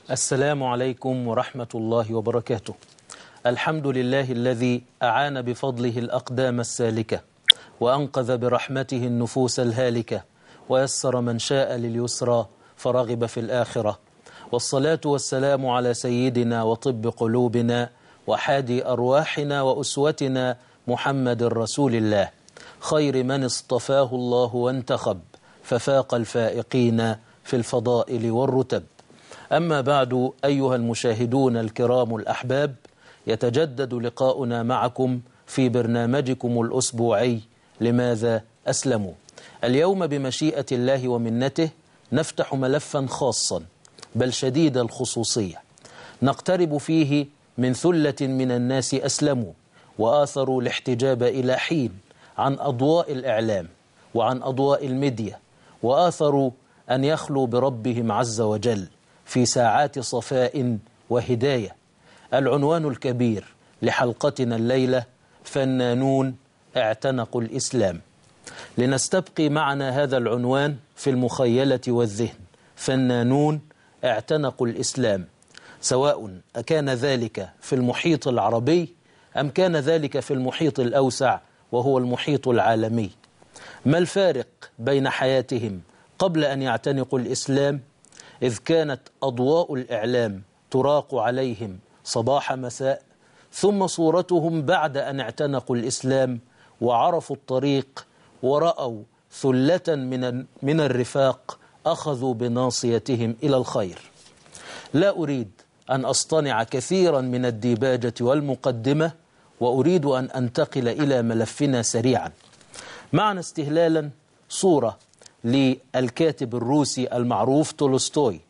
السلام عليكم ورحمة الله وبركاته الحمد لله الذي أعان بفضله الأقدام السالكة وأنقذ برحمته النفوس الهالكة ويسر من شاء لليسرى فرغب في الآخرة والصلاة والسلام على سيدنا وطب قلوبنا وحادي أرواحنا وأسوتنا محمد رسول الله خير من اصطفاه الله وانتخب ففاق الفائقين في الفضائل والرتب أما بعد أيها المشاهدون الكرام الأحباب يتجدد لقاؤنا معكم في برنامجكم الأسبوعي لماذا أسلموا اليوم بمشيئة الله ومنته نفتح ملفا خاصا بل شديد الخصوصية نقترب فيه من ثلة من الناس أسلموا وآثروا الاحتجاب إلى حين عن أضواء الإعلام وعن أضواء الميديا وآثروا أن يخلوا بربهم عز وجل في ساعات صفاء وهداية العنوان الكبير لحلقتنا الليلة فنانون اعتنقوا الإسلام لنستبقي معنا هذا العنوان في المخيلة والذهن فنانون اعتنقوا الإسلام سواء أكان ذلك في المحيط العربي أم كان ذلك في المحيط الأوسع وهو المحيط العالمي ما الفارق بين حياتهم قبل أن يعتنقوا الإسلام إذ كانت أضواء الإعلام تراق عليهم صباح مساء ثم صورتهم بعد أن اعتنقوا الإسلام وعرفوا الطريق ورأوا ثلة من من الرفاق أخذوا بناصيتهم إلى الخير لا أريد أن أصطنع كثيرا من الديباجة والمقدمة وأريد أن أنتقل إلى ملفنا سريعا معنا استهلالا صورة للكاتب الروسي المعروف تولستوي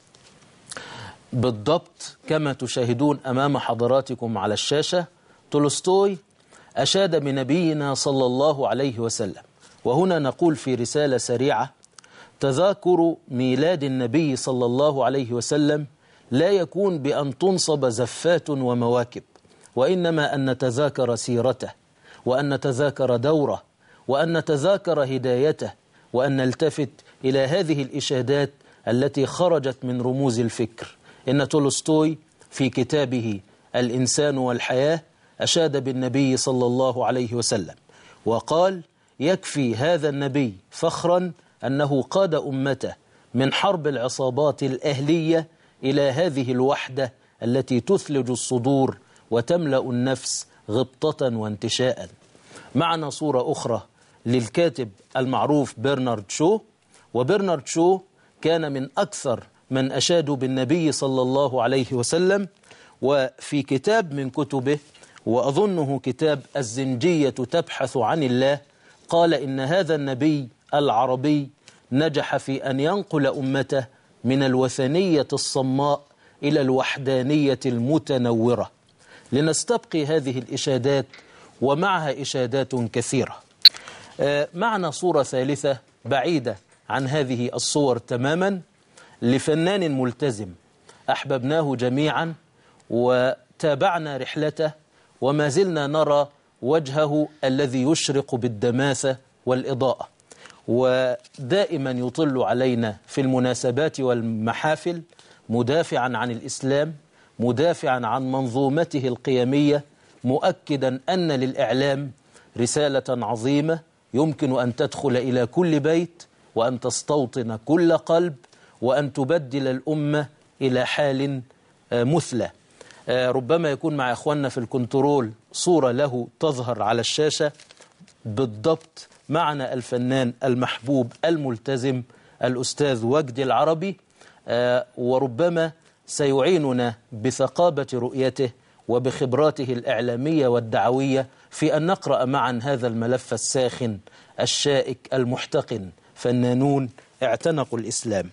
بالضبط كما تشاهدون أمام حضراتكم على الشاشة تولستوي أشاد بنبينا صلى الله عليه وسلم وهنا نقول في رسالة سريعة تذاكر ميلاد النبي صلى الله عليه وسلم لا يكون بأن تنصب زفات ومواكب وإنما أن نتذاكر سيرته وأن نتذاكر دوره وأن نتذاكر هدايته وأن نلتفت إلى هذه الإشادات التي خرجت من رموز الفكر إن تولستوي في كتابه الإنسان والحياة أشاد بالنبي صلى الله عليه وسلم وقال يكفي هذا النبي فخرا أنه قاد أمته من حرب العصابات الأهلية إلى هذه الوحدة التي تثلج الصدور وتملأ النفس غبطة وانتشاء معنا صورة أخرى للكاتب المعروف برنارد شو وبرنارد شو كان من أكثر من أشادوا بالنبي صلى الله عليه وسلم وفي كتاب من كتبه وأظنه كتاب الزنجية تبحث عن الله قال إن هذا النبي العربي نجح في أن ينقل أمته من الوثنية الصماء إلى الوحدانية المتنورة لنستبقي هذه الإشادات ومعها إشادات كثيرة معنا صورة ثالثة بعيدة عن هذه الصور تماما لفنان ملتزم أحببناه جميعا وتابعنا رحلته وما زلنا نرى وجهه الذي يشرق بالدماثة والإضاءة ودائما يطل علينا في المناسبات والمحافل مدافعا عن الإسلام مدافعا عن منظومته القيمية مؤكدا أن للإعلام رسالة عظيمة يمكن أن تدخل إلى كل بيت وأن تستوطن كل قلب وأن تبدل الأمة إلى حال مثلى ربما يكون مع إخواننا في الكنترول صورة له تظهر على الشاشة بالضبط معنا الفنان المحبوب الملتزم الأستاذ وجدي العربي وربما سيعيننا بثقابة رؤيته وبخبراته الإعلامية والدعوية في أن نقرأ معا هذا الملف الساخن الشائك المحتقن فنانون اعتنقوا الإسلام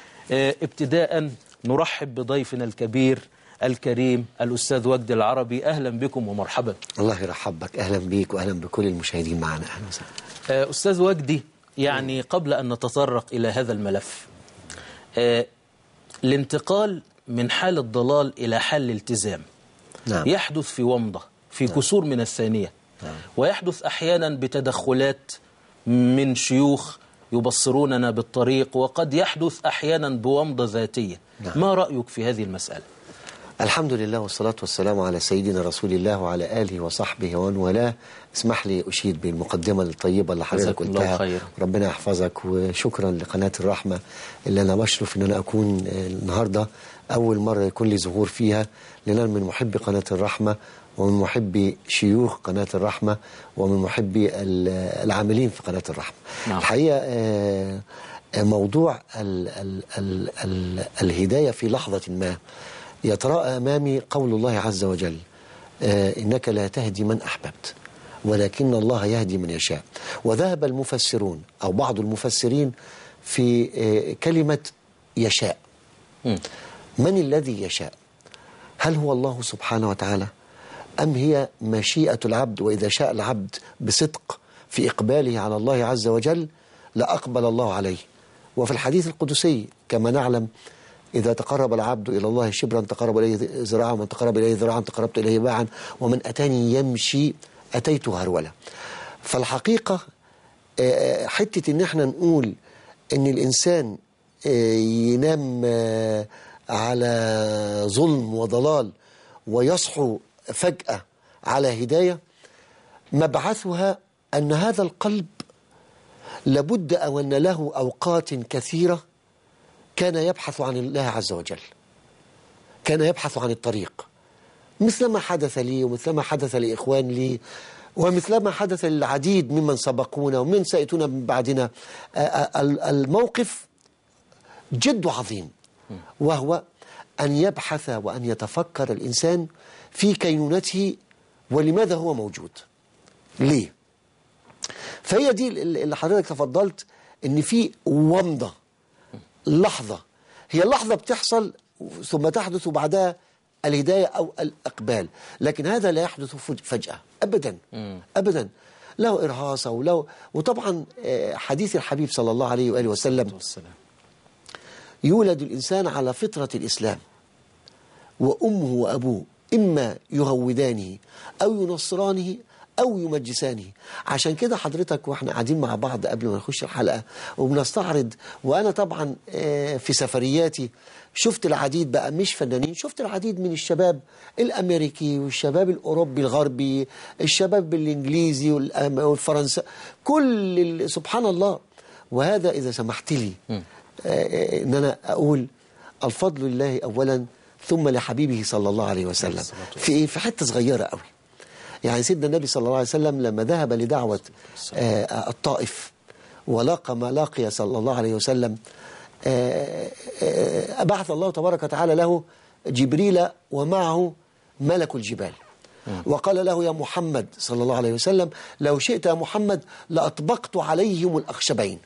ابتداء نرحب بضيفنا الكبير الكريم الأستاذ وجدي العربي أهلا بكم ومرحبا الله يرحب بك أهلا بيك وأهلا بكل المشاهدين معنا أهلا وسهلا أستاذ وجدي يعني قبل أن نتطرق إلى هذا الملف الانتقال من حال الضلال إلى حال الالتزام نعم. يحدث في ومضة في كسور من الثانية نعم. ويحدث أحيانا بتدخلات من شيوخ يبصروننا بالطريق وقد يحدث أحيانا بومضة ذاتية نعم. ما رأيك في هذه المسألة؟ الحمد لله والصلاة والسلام على سيدنا رسول الله وعلى آله وصحبه ومن والاه اسمح لي أشيد بالمقدمة الطيبة اللي حضرتك جزاكم الله قلتها خير. ربنا يحفظك وشكرا لقناة الرحمة اللي أنا بشرف إن أنا أكون آه، النهاردة أول مرة يكون لي ظهور فيها لأن أنا من محبي قناة الرحمة ومن محبي شيوخ قناة الرحمة ومن محبي ال- العاملين في قناة الرحمة نعم. الحقيقة آه، آه، موضوع ال ال ال ال الهداية في لحظة ما يتراءى أمامي قول الله عز وجل آه، إنك لا تهدي من أحببت ولكن الله يهدي من يشاء وذهب المفسرون أو بعض المفسرين في آه، كلمة يشاء مم. من الذي يشاء هل هو الله سبحانه وتعالى أم هي مشيئة العبد وإذا شاء العبد بصدق في إقباله على الله عز وجل لأقبل الله عليه وفي الحديث القدسي كما نعلم إذا تقرب العبد إلى الله شبرا تقرب إليه ذراعا ومن تقرب إليه ذراعا تقربت إليه باعا ومن أتاني يمشي أتيته هرولا فالحقيقة آه، حتة إن احنا نقول إن الإنسان آه، ينام آه، على ظلم وضلال ويصحو فجأة على هداية مبعثها أن هذا القلب لابد أو أن له أوقات كثيرة كان يبحث عن الله عز وجل كان يبحث عن الطريق مثل ما حدث لي ومثل ما حدث لإخوان لي ومثل ما حدث للعديد ممن سبقونا ومن سيأتون من بعدنا آه، آه، ال- الموقف جد عظيم وهو أن يبحث وأن يتفكر الإنسان في كينونته ولماذا هو موجود ليه فهي دي اللي حضرتك تفضلت ان في ومضة لحظة هي اللحظة بتحصل ثم تحدث بعدها الهداية أو الإقبال لكن هذا لا يحدث فج- فجأة أبدا أبدا له إرهاصة وله وطبعا آه، حديث الحبيب صلى الله عليه وآله وسلم والسلام يولد الإنسان على فطرة الإسلام وأمه وأبوه إما يهودانه أو ينصرانه أو يمجسانه عشان كده حضرتك وإحنا قاعدين مع بعض قبل ما نخش الحلقة وبنستعرض وأنا طبعا آه، في سفرياتي شفت العديد بقى مش فنانين شفت العديد من الشباب الأمريكي والشباب الأوروبي الغربي الشباب الإنجليزي والأم- والفرنسا كل ال- سبحان الله وهذا إذا سمحت لي آه، آه، ان انا اقول الفضل لله اولا ثم لحبيبه صلى الله عليه وسلم في ايه في حته صغيره قوي يعني سيدنا النبي صلى الله عليه وسلم لما ذهب لدعوه آه، الطائف ولاقى ما لاقي صلى الله عليه وسلم آه، آه، بعث الله تبارك وتعالى له جبريل ومعه ملك الجبال وقال له يا محمد صلى الله عليه وسلم لو شئت يا محمد لأطبقت عليهم الأخشبين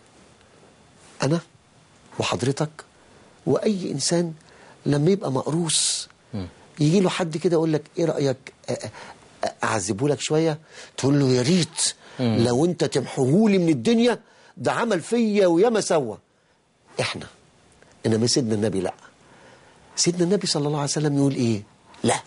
أنا وحضرتك وأي إنسان لما يبقى مقروس يجي له حد كده يقول لك إيه رأيك أ- أ- أعذبه لك شوية تقول له يا ريت لو أنت تمحوهولي من الدنيا ده عمل فيا وياما سوى إحنا إنما سيدنا النبي لا سيدنا النبي صلى الله عليه وسلم يقول إيه لا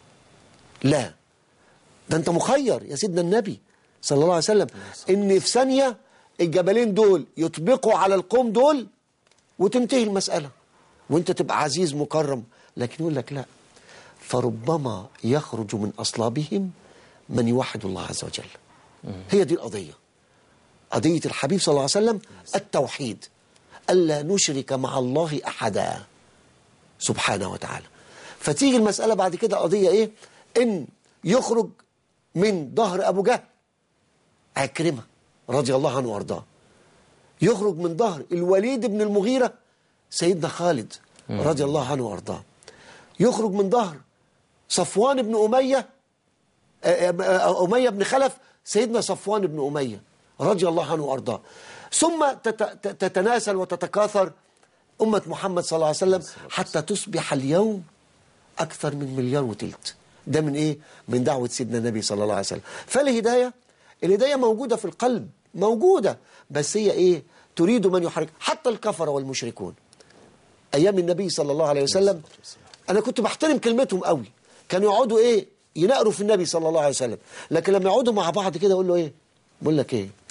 لا ده انت مخير يا سيدنا النبي صلى الله عليه وسلم ان في ثانيه الجبلين دول يطبقوا على القوم دول وتنتهي المساله وانت تبقى عزيز مكرم لكن يقول لك لا فربما يخرج من اصلابهم من يوحد الله عز وجل هي دي القضيه قضيه الحبيب صلى الله عليه وسلم التوحيد الا نشرك مع الله احدا سبحانه وتعالى فتيجي المسألة بعد كده قضية إيه إن يخرج من ظهر أبو جهل عكرمة رضي الله عنه وأرضاه يخرج من ظهر الوليد بن المغيرة سيدنا خالد رضي الله عنه وأرضاه يخرج من ظهر صفوان بن أمية آه، آه، أمية بن خلف سيدنا صفوان بن أمية رضي الله عنه وأرضاه ثم تت- تت- تتناسل وتتكاثر أمة محمد صلى الله عليه وسلم حتى تصبح اليوم أكثر من مليار وتلت ده من إيه؟ من دعوة سيدنا النبي صلى الله عليه وسلم فالهداية الهداية موجودة في القلب موجودة بس هي إيه؟ تريد من يحرك حتى الكفر والمشركون أيام النبي صلى الله عليه وسلم أنا كنت بحترم كلمتهم قوي كانوا يقعدوا إيه؟ ينقروا في النبي صلى الله عليه وسلم لكن لما يقعدوا مع بعض كده يقول له إيه؟ بقول لك إيه؟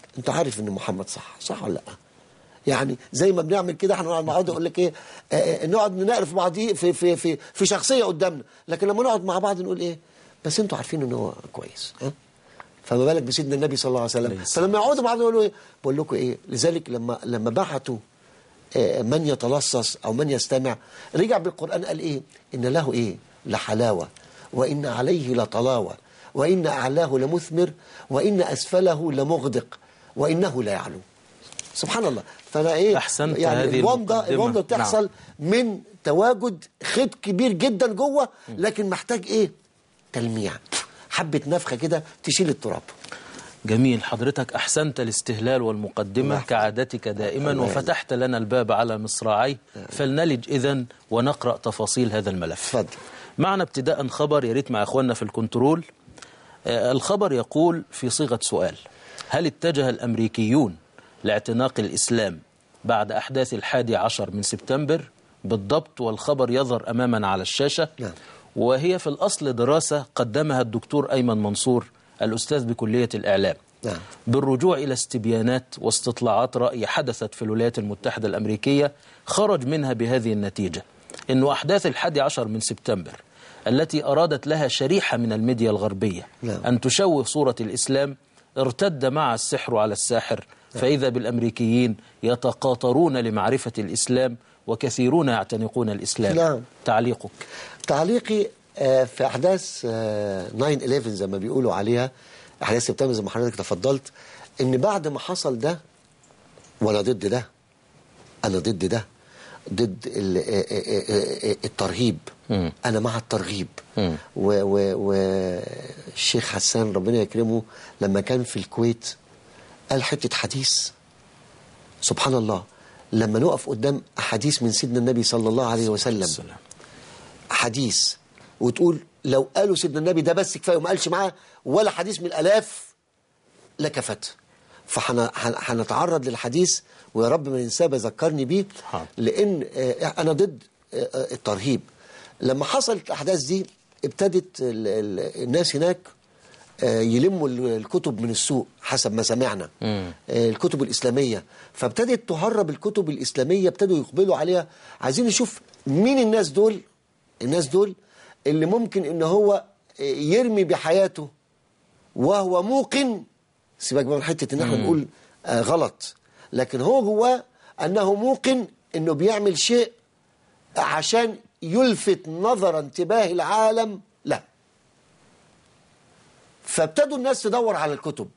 انت عارف ان محمد صح صح ولا لا يعني زي ما بنعمل كده احنا نقعد مع بعض يقول لك ايه آه، آه، نقعد نعرف بعض في في في في شخصيه قدامنا لكن لما نقعد مع بعض نقول ايه بس انتوا عارفين ان هو كويس ها فما بالك بسيدنا النبي صلى الله عليه وسلم عليه الصلاة فلما يقعدوا مع بعض يقولوا ايه بقول لكم ايه لذلك لما لما بعتوا آه، من يتلصص او من يستمع رجع بالقران قال ايه ان له ايه لحلاوه وان عليه لطلاوه وان اعلاه لمثمر وان اسفله لمغدق وانه لا يعلو سبحان الله فانا ايه أحسنت يعني هذه الومضه المقدمة. الومضه بتحصل من تواجد خيط كبير جدا جوه لكن محتاج ايه تلميع حبه نفخه كده تشيل التراب جميل حضرتك أحسنت الاستهلال والمقدمة الله يحفظك. كعادتك دائما الله يعزك. وفتحت لنا الباب على مصراعي فلنلج إذن ونقرأ تفاصيل هذا الملف اتفضل معنا ابتداء خبر يا ريت مع إخواننا في الكنترول آه، الخبر يقول في صيغة سؤال هل اتجه الأمريكيون لاعتناق الإسلام بعد أحداث الحادي عشر من سبتمبر بالضبط والخبر يظهر أمامنا على الشاشة نعم. وهي في الأصل دراسة قدمها الدكتور أيمن منصور الأستاذ بكلية الإعلام نعم. بالرجوع إلى استبيانات واستطلاعات رأي حدثت في الولايات المتحدة الأمريكية خرج منها بهذه النتيجة أن أحداث الحادي عشر من سبتمبر التي أرادت لها شريحة من الميديا الغربية نعم. أن تشوه صورة الإسلام ارتد مع السحر على الساحر فإذا بالأمريكيين يتقاطرون لمعرفة الإسلام وكثيرون يعتنقون الإسلام نعم. تعليقك تعليقي آه، في احداث آه، 9/11 زي ما بيقولوا عليها احداث سبتمبر زي ما حضرتك تفضلت ان بعد ما حصل ده وانا ضد ده انا ضد ده ضد ال- آه، آه، آه، الترهيب مم. انا مع الترغيب مم. والشيخ حسان ربنا يكرمه لما كان في الكويت قال حته حديث سبحان الله لما نقف قدام احاديث من سيدنا النبي صلى الله عليه وسلم السلام. حديث وتقول لو قالوا سيدنا النبي ده بس كفايه وما قالش معاه ولا حديث من الالاف لكفت فهنتعرض للحديث ويا رب ما ننساه بذكرني بيه حاضر. لان آه، انا ضد آه، آه، الترهيب لما حصلت الاحداث دي ابتدت ال- ال- الناس هناك آه، يلموا ال- الكتب من السوق حسب ما سمعنا مم. آه، الكتب الإسلامية فابتدت تهرب الكتب الإسلامية ابتدوا يقبلوا عليها عايزين نشوف مين الناس دول الناس دول اللي ممكن ان هو آه، يرمي بحياته وهو موقن سيبك بقى من حته ان احنا نقول آه غلط لكن هو جواه انه موقن انه بيعمل شيء عشان يلفت نظر انتباه العالم له فابتدوا الناس تدور على الكتب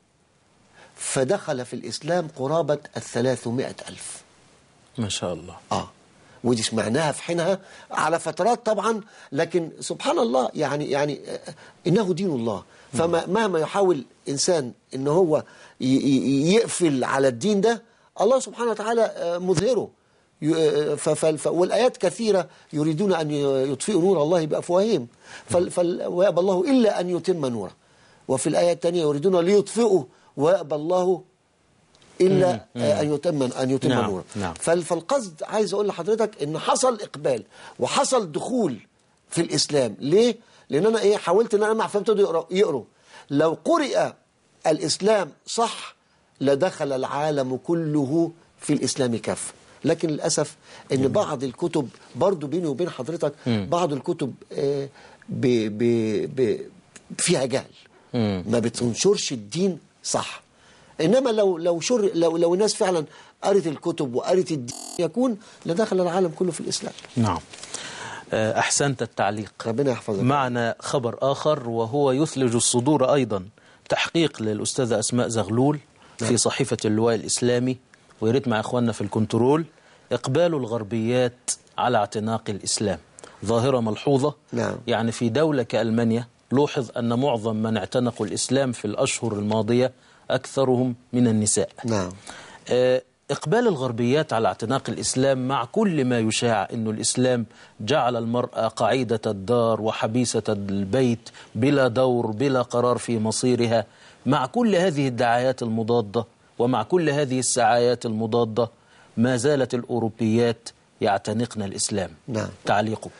فدخل في الإسلام قرابة الثلاثمائة ألف ما شاء الله آه ودي سمعناها في حينها على فترات طبعا لكن سبحان الله يعني يعني آه، إنه دين الله فما مهما يحاول إنسان إن هو ي- ي- يقفل على الدين ده الله سبحانه وتعالى آه، مظهره ي- آه، ف- ف- ف- والآيات كثيرة يريدون أن ي- يطفئوا نور الله بأفواههم فال- فال- ويأبى الله إلا أن يتم نوره وفي الآية الثانية يريدون ليطفئوا ويأبى الله إلا آه، أن يتم أن يتم نعم، نوره نعم. فال- فالقصد عايز اقول لحضرتك ان حصل اقبال وحصل دخول في الاسلام ليه لان انا ايه حاولت ان انا مع فابتدوا يقروا يقروا لو قرئ الاسلام صح لدخل العالم كله في الاسلام كافه لكن للاسف ان بعض الكتب برضو بيني وبين حضرتك بعض الكتب آه، ب ب ب فيها جهل ما بتنشرش الدين صح انما لو لو شر لو لو الناس فعلا قرت الكتب وقرت الدين يكون لدخل العالم كله في الاسلام نعم آه، أحسنت التعليق ربنا يحفظك معنا خبر آخر وهو يثلج الصدور أيضا تحقيق للأستاذة أسماء زغلول في صحيفة اللواء الإسلامي ويريد مع إخواننا في الكنترول إقبال الغربيات على اعتناق الإسلام ظاهرة ملحوظة نعم. يعني في دولة كألمانيا لوحظ أن معظم من اعتنقوا الإسلام في الأشهر الماضية أكثرهم من النساء نعم آه، إقبال الغربيات على اعتناق الإسلام مع كل ما يشاع أن الإسلام جعل المرأة قعيدة الدار وحبيسة البيت بلا دور بلا قرار في مصيرها مع كل هذه الدعايات المضادة ومع كل هذه السعايات المضادة ما زالت الأوروبيات يعتنقن الإسلام نعم. تعليقك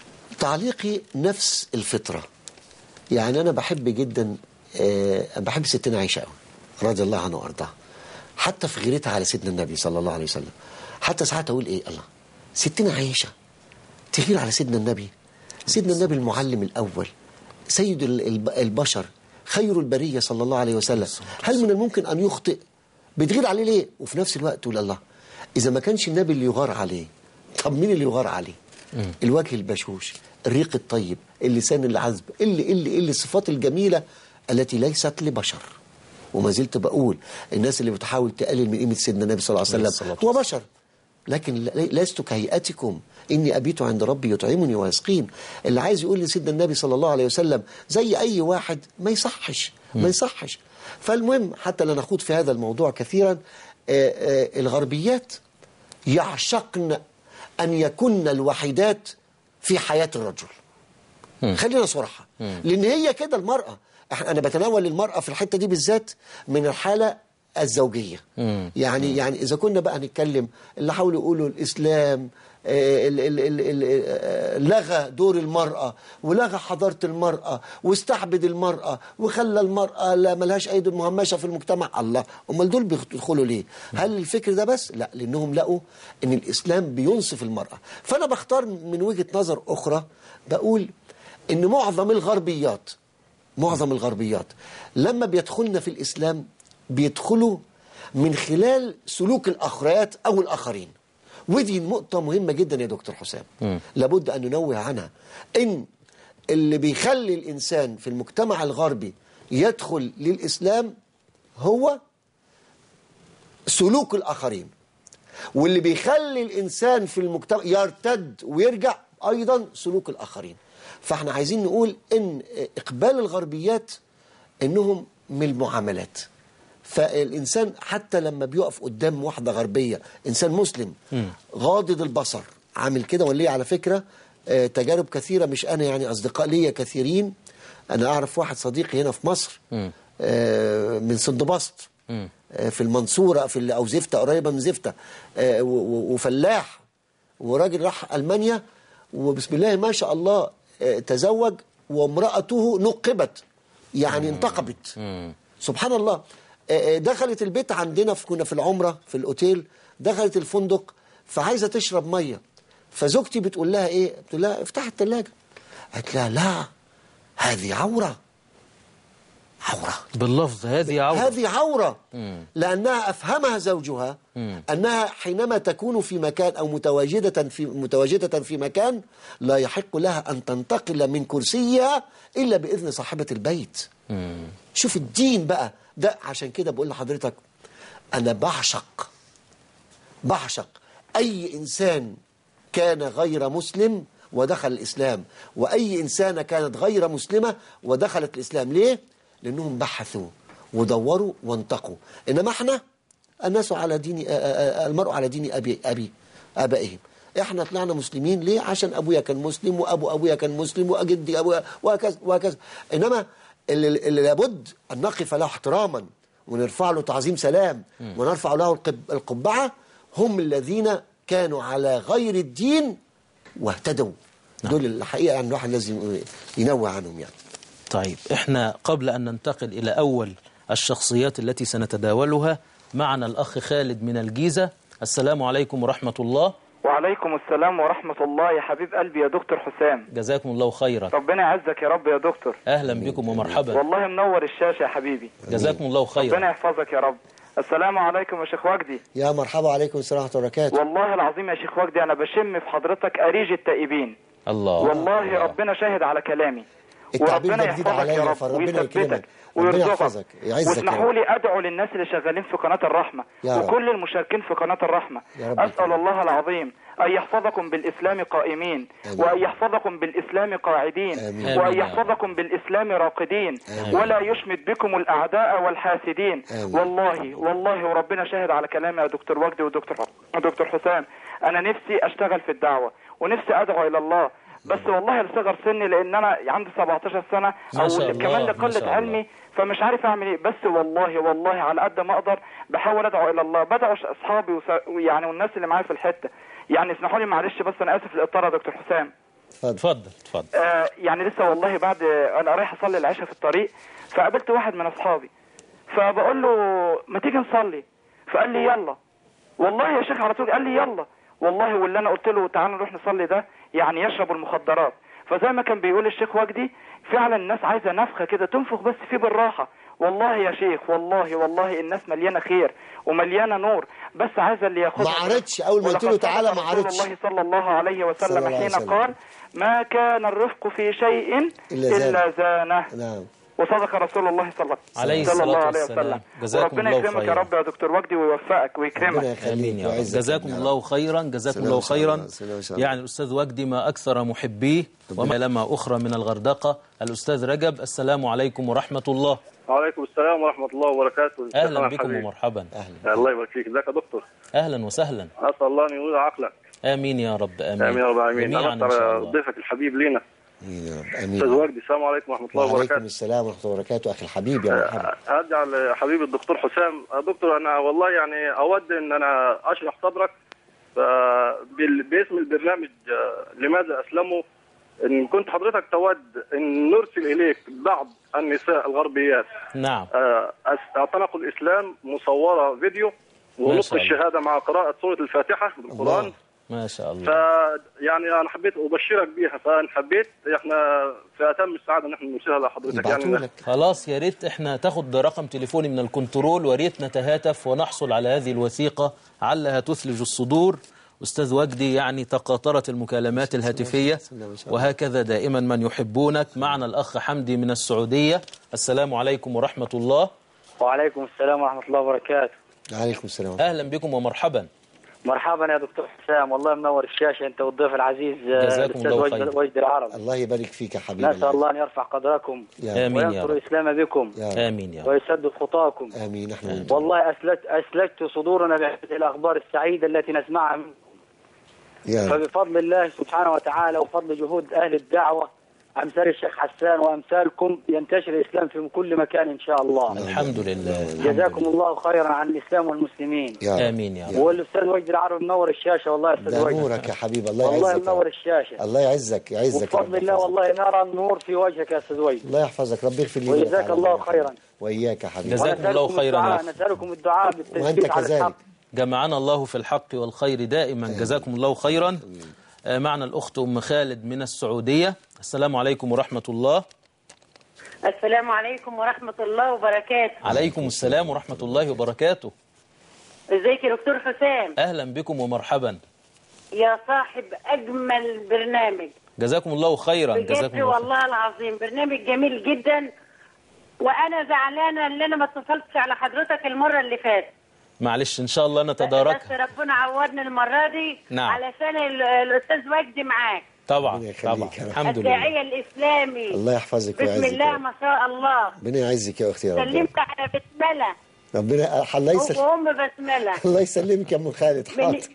تعليقي نفس الفطره يعني انا بحب جدا آه بحب ستنا عائشه قوي رضي الله عنها وارضاها حتى في غيرتها على سيدنا النبي صلى الله عليه وسلم حتى ساعات اقول ايه الله ستنا عائشه تغير على سيدنا النبي سيدنا النبي المعلم الاول سيد ال- الب- البشر خير البريه صلى الله عليه وسلم هل من الممكن ان يخطئ بتغير عليه ليه وفي نفس الوقت تقول الله اذا ما كانش النبي اللي يغار عليه طب مين اللي يغار عليه الوجه البشوش الريق الطيب اللسان العذب اللي اللي اللي الصفات الجميله التي ليست لبشر وما زلت بقول الناس اللي بتحاول تقلل من قيمه سيدنا النبي صلى الله عليه عليه وسلم الصلاة هو بشر لكن ل- لست كهيئتكم إني أبيت عند ربي يطعمني ويسقين اللي عايز يقول لسيدنا النبي صلى الله عليه وسلم زي أي واحد ما يصحش ما يصحش فالمهم حتى لا نخوض في هذا الموضوع كثيرا آه، آه، الغربيات يعشقن أن يكن الوحيدات في حياة الرجل خلينا صراحة لأن هي كده المرأة إحنا- أنا بتناول المرأة في الحتة دي بالذات من الحالة الزوجية يعني يعني إذا كنا بقى نتكلم اللي حاولوا يقولوا الإسلام آه، ال- ال- ال- ال- آه، لغى دور المرأة ولغى حضارة المرأة واستعبد المرأة وخلى المرأة لا ملهاش أيد مهمشة في المجتمع الله أمال دول بيدخلوا ليه هل الفكر ده بس لا لأنهم لقوا أن الإسلام بينصف المرأة فأنا بختار من وجهة نظر أخرى بقول أن معظم الغربيات معظم الغربيات لما بيدخلن في الإسلام بيدخلوا من خلال سلوك الأخريات أو الآخرين ودي نقطة مهمة جدا يا دكتور حسام لابد أن ننوه عنها إن اللي بيخلي الإنسان في المجتمع الغربي يدخل للإسلام هو سلوك الآخرين واللي بيخلي الإنسان في المجتمع يرتد ويرجع أيضا سلوك الآخرين فاحنا عايزين نقول إن إقبال الغربيات إنهم من المعاملات فالإنسان حتى لما بيقف قدام واحدة غربية إنسان مسلم غاضض البصر عامل كده وليه على فكرة آه، تجارب كثيرة مش أنا يعني أصدقاء ليا كثيرين أنا أعرف واحد صديقي هنا في مصر آه، من سندبسط آه، في المنصورة في ال- أو زفتة قريبة من زفتة آه، و- و- وفلاح وراجل راح ألمانيا وبسم الله ما شاء الله آه، تزوج وامرأته نقبت يعني انتقبت سبحان الله آه، آه، دخلت البيت عندنا في كنا في العمرة في الأوتيل دخلت الفندق فعايزة تشرب مية فزوجتي بتقول لها إيه بتقول لها افتح الثلاجة قالت لها لا هذه عورة عورة باللفظ هذه عورة هذه عورة لأنها أفهمها زوجها أنها حينما تكون في مكان أو متواجدة في متواجدة في مكان لا يحق لها أن تنتقل من كرسيها إلا بإذن صاحبة البيت شوف الدين بقى ده عشان كده بقول لحضرتك أنا بعشق بعشق أي إنسان كان غير مسلم ودخل الإسلام وأي إنسانة كانت غير مسلمة ودخلت الإسلام ليه؟ لأنهم بحثوا ودوروا وانتقوا إنما احنا الناس على دين آ- آ- آ- المرء على دين أبي أبي آبائهم احنا طلعنا مسلمين ليه عشان ابويا كان مسلم وابو ابويا كان مسلم وجدي ابويا وهكذا وهكذا انما اللي, اللي لابد ان نقف له احتراما ونرفع له تعظيم سلام ونرفع له القب- القبعه هم الذين كانوا على غير الدين واهتدوا دول الحقيقه يعني الواحد لازم ينوع عنهم يعني طيب احنا قبل أن ننتقل إلى أول الشخصيات التي سنتداولها معنا الأخ خالد من الجيزة السلام عليكم ورحمة الله وعليكم السلام ورحمة الله يا حبيب قلبي يا دكتور حسام جزاكم الله خيرا ربنا يعزك يا رب يا دكتور أهلا بكم ومرحبا والله منور الشاشة يا حبيبي جزاكم الله ربنا خيرا يحفظك يا رب السلام عليكم يا شيخ وجدي يا مرحبا عليكم السلام ورحمه الله وبركاته والله العظيم يا شيخ وجدي أنا بشم في حضرتك أريج التائبين الله والله ربنا شاهد على كلامي التعبير وربنا ده جديد يحفظك عليا، يا رب فربنا يكرمك. ويثبتك ربنا ويرزقك يحفظك، يعزك يا واسمحوا رب. لي ادعو للناس اللي شغالين في قناه الرحمه يا رب. وكل المشاركين في قناه الرحمه يا رب اسال يكرمك. الله العظيم ان يحفظكم بالاسلام قائمين آمين. وان يحفظكم بالاسلام قاعدين آمين. وان آمين يا رب. يحفظكم بالاسلام راقدين آمين. ولا يشمت بكم الاعداء والحاسدين آمين. والله والله وربنا شاهد على كلامي يا دكتور وجدي ودكتور دكتور حسام انا نفسي اشتغل في الدعوه ونفسي ادعو الى الله بس والله لصغر سني لان انا عندي 17 سنه ما او شاء الله، كمان ما لقله شاء الله. علمي فمش عارف اعمل ايه بس والله والله على قد ما اقدر بحاول ادعو الى الله بدعو اصحابي وس- ويعني والناس اللي معايا في الحته يعني اسمحوا لي معلش بس انا اسف الاطاله يا دكتور حسام اتفضل اتفضل آه يعني لسه والله بعد انا رايح اصلي العشاء في الطريق فقابلت واحد من اصحابي فبقول له ما تيجي نصلي فقال لي يلا والله يا شيخ على طول قال لي يلا والله واللي انا قلت له تعالى نروح نصلي ده يعني يشرب المخدرات فزي ما كان بيقول الشيخ وجدي فعلا الناس عايزه نفخه كده تنفخ بس فيه بالراحه والله يا شيخ والله والله الناس مليانه خير ومليانه نور بس عايزه اللي ياخدها ما عرضش أول ما قلت له ولقد تعالى صدق ما رسول عرضش. الله صلى الله عليه صلى وسلم الله عليه حين وسلم. قال ما كان الرفق في شيء إلا زانه. الا زانه نعم وصدق رسول الله صلى عليه صلى الله الصلاة عليه والسلام. وسلم جزاكم وربنا الله يكرمك يا خيرا. رب يا دكتور وجدي ويوفقك ربنا ويكرمك يخليك امين يا رب ويعزك جزاكم يا رب. الله خيرا جزاكم سلام الله إن شاء خيرا الله. سلام إن شاء الله. يعني الاستاذ وجدي ما اكثر محبيه وما لما اخرى من الغردقه الاستاذ رجب السلام عليكم ورحمه الله وعليكم السلام ورحمة الله وبركاته اهلا شيخنا بكم الحبيب. ومرحبا أهلا الله يبارك فيك ازيك يا دكتور اهلا وسهلا اسال الله ان يولي عقلك امين يا رب امين امين يا رب العالمين جميعا انا ان شاء الله ضيفك الحبيب لينا آمين يا رب استاذ آمين وجدي السلام عليكم ورحمة الله وعليكم وبركاته السلام ورحمة الله وبركاته أخي الحبيب يا مرحبا ارجع لحبيبي الدكتور حسام يا دكتور انا والله يعني اود ان انا اشرح صدرك ف- بال- باسم البرنامج آه، لماذا اسلموا ان كنت حضرتك تود ان نرسل اليك بعض النساء الغربيات نعم آه، أس- اعتنقوا الاسلام مصوره فيديو ونطق شاء الله. الشهاده مع قراءه سوره الفاتحه بالقران الله. ما شاء الله فيعني انا حبيت ابشرك بيها فان حبيت احنا في اتم السعاده ان احنا نرسلها لحضرتك يبعتوا يعني لك خلاص يا ريت احنا تاخد رقم تليفوني من الكنترول وريت نتهاتف ونحصل على هذه الوثيقة علها تثلج الصدور أستاذ وجدي يعني تقاطرت المكالمات الهاتفية وهكذا دائما من يحبونك معنا الأخ حمدي من السعودية السلام عليكم ورحمة الله وعليكم السلام ورحمة الله وبركاته عليكم السلام أهلا بكم ومرحبا مرحبا يا دكتور حسام والله منور الشاشة أنت والضيف العزيز آه، جزاكم الأستاذ الله وجد, خير. وجد العرب الله يبارك فيك يا حبيبي نسأل الله أن يرفع قدركم يا رب. آمين يا وينصر رب الإسلام بكم يا رب. آمين يا رب ويسدد خطاكم آمين احنا وانتم. والله أسلت أسلجت صدورنا بهذه الأخبار السعيدة التي نسمعها منكم يا رب فبفضل الله سبحانه وتعالى وفضل جهود أهل الدعوة أمثال الشيخ حسان وأمثالكم ينتشر الإسلام في كل مكان إن شاء الله الحمد لله جزاكم الله خيرا عن الإسلام والمسلمين يا رب آمين يا رب والأستاذ وجد العرب منور الشاشة والله يا أستاذ ده وجد نورك يا حبيب الله والله يعزك يا منور رب. الشاشة الله يعزك يعزك يا رب وبفضل الله يحفظك. والله نرى النور في وجهك يا أستاذ وجد الله يحفظك ربي يغفر لي وجزاك ولك يا الله رب. خيرا. وإياك يا حبيبي جزاكم الله ونسألكم خيرا يا الدعاء أخي. نسألكم الدعاء وأنت بالتثبيت على كذلك الحق جمعنا الله في الحق والخير دائما جزاكم الله خيرا آه، معنا الأخت أم خالد من السعودية السلام عليكم ورحمة الله السلام عليكم ورحمة الله وبركاته عليكم السلام ورحمة الله وبركاته ازيك يا دكتور حسام أهلا بكم ومرحبا يا صاحب أجمل برنامج جزاكم الله خيرا بجد جزاكم الله خيرا. والله العظيم برنامج جميل جدا وأنا زعلانة إن أنا ما اتصلتش على حضرتك المرة اللي فاتت معلش إن شاء الله بس نتداركها ربنا عوضني المرة دي نعم. علشان ال- الأستاذ وجدي معاك طبعا ربنا يخليك طبعا يا رب. الحمد لله الداعية الإسلامي الله يحفظك بسم ويعزك يا الله رب. ما شاء الله ربنا يعزك يا أختي يا رب سلمت على بسملة ربنا الله يسلمك وأم بسملة الله يسلمك يا أم خالد من حاضر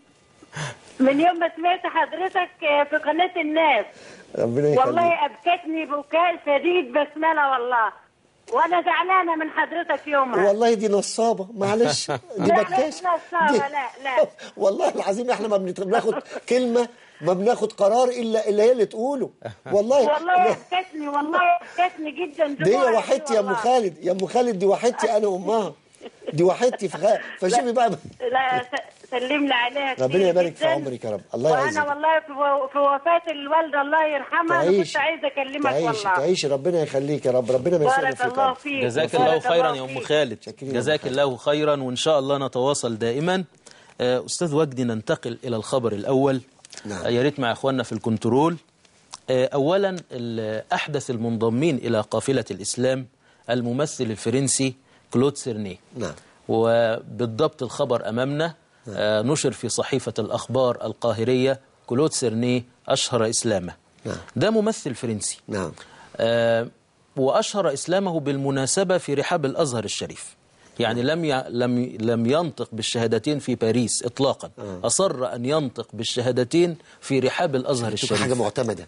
من يوم ما سمعت حضرتك في قناة الناس ربنا يخليك والله أبكتني بكاء شديد بسملة والله وأنا زعلانة من حضرتك يومها والله دي نصابة معلش دي لا، لا، بكاش نصابة، دي- لا، لا. والله العظيم احنا ما بنت- بناخد كلمة ما بناخد قرار إلا إلا هي اللي تقوله والله والله أبكتني والله أبكتني جدا دي هي دموعي وحيدتي يا أم والله. خالد يا أم خالد دي وحيدتي أنا وأمها دي وحيدتي في خ... فشوفي بقى لا س- سلم لي عليها كتير ربنا يبارك في جداً. عمرك يا رب الله وأنا يعزك والله في و- في وفاة الوالدة الله يرحمها أنا تعيش كنت عايزة أكلمك تعيش والله تعيش ربنا يخليك يا رب ربنا ما يسلم بارك فيك يا الله رب. فيك جزاك بارك الله خيرا يا فيك. أم خالد شكرا يا أم جزاك خالد. الله خيرا وإن شاء الله نتواصل دائما آه، أستاذ وجدي ننتقل إلى الخبر الأول نعم. آه، يا ريت مع إخواننا في الكنترول آه، أولا ال- أحدث المنضمين إلى قافلة الإسلام الممثل الفرنسي كلود سيرني نعم وبالضبط الخبر أمامنا آه، نشر في صحيفة الأخبار القاهرية كلود سيرني أشهر إسلامه نعم. ده ممثل فرنسي نعم آه، وأشهر إسلامه بالمناسبة في رحاب الأزهر الشريف يعني لم ي... لم لم ينطق بالشهادتين في باريس اطلاقا اصر ان ينطق بالشهادتين في رحاب الازهر تبقى حاجة الشريف معتمدة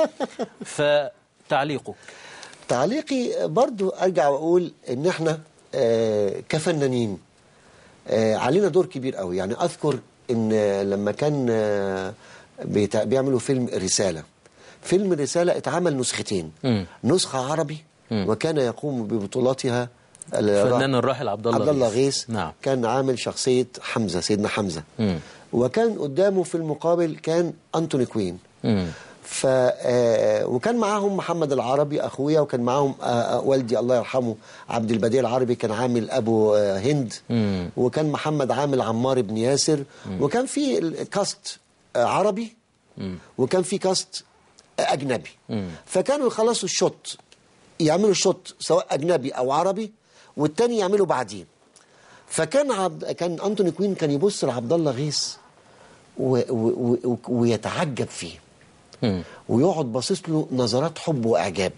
فتعليقك تعليقي برضو ارجع واقول ان احنا آه، كفنانين آه، علينا دور كبير قوي يعني اذكر ان آه، لما كان آه، بيتع- بيعملوا فيلم رسالة فيلم رسالة اتعمل نسختين مم. نسخة عربي وكان يقوم ببطولاتها الفنان الراحل عبد الله عبد الله غيث. غيث نعم. كان عامل شخصية حمزة سيدنا حمزة مم. وكان قدامه في المقابل كان أنتوني كوين مم. ف آه، وكان معاهم محمد العربي اخويا وكان معاهم آه، آه، والدي الله يرحمه عبد البديع العربي كان عامل ابو آه، هند مم. وكان محمد عامل عمار بن ياسر وكان في الكاست آه، عربي وكان في كاست آه، اجنبي فكانوا يخلصوا الشوت يعملوا الشوت سواء اجنبي او عربي والتاني يعملوا بعدين فكان عبد كان انتوني كوين كان يبص لعبد الله غيث و... و... و... ويتعجب فيه مم. ويقعد باصص له نظرات حب واعجاب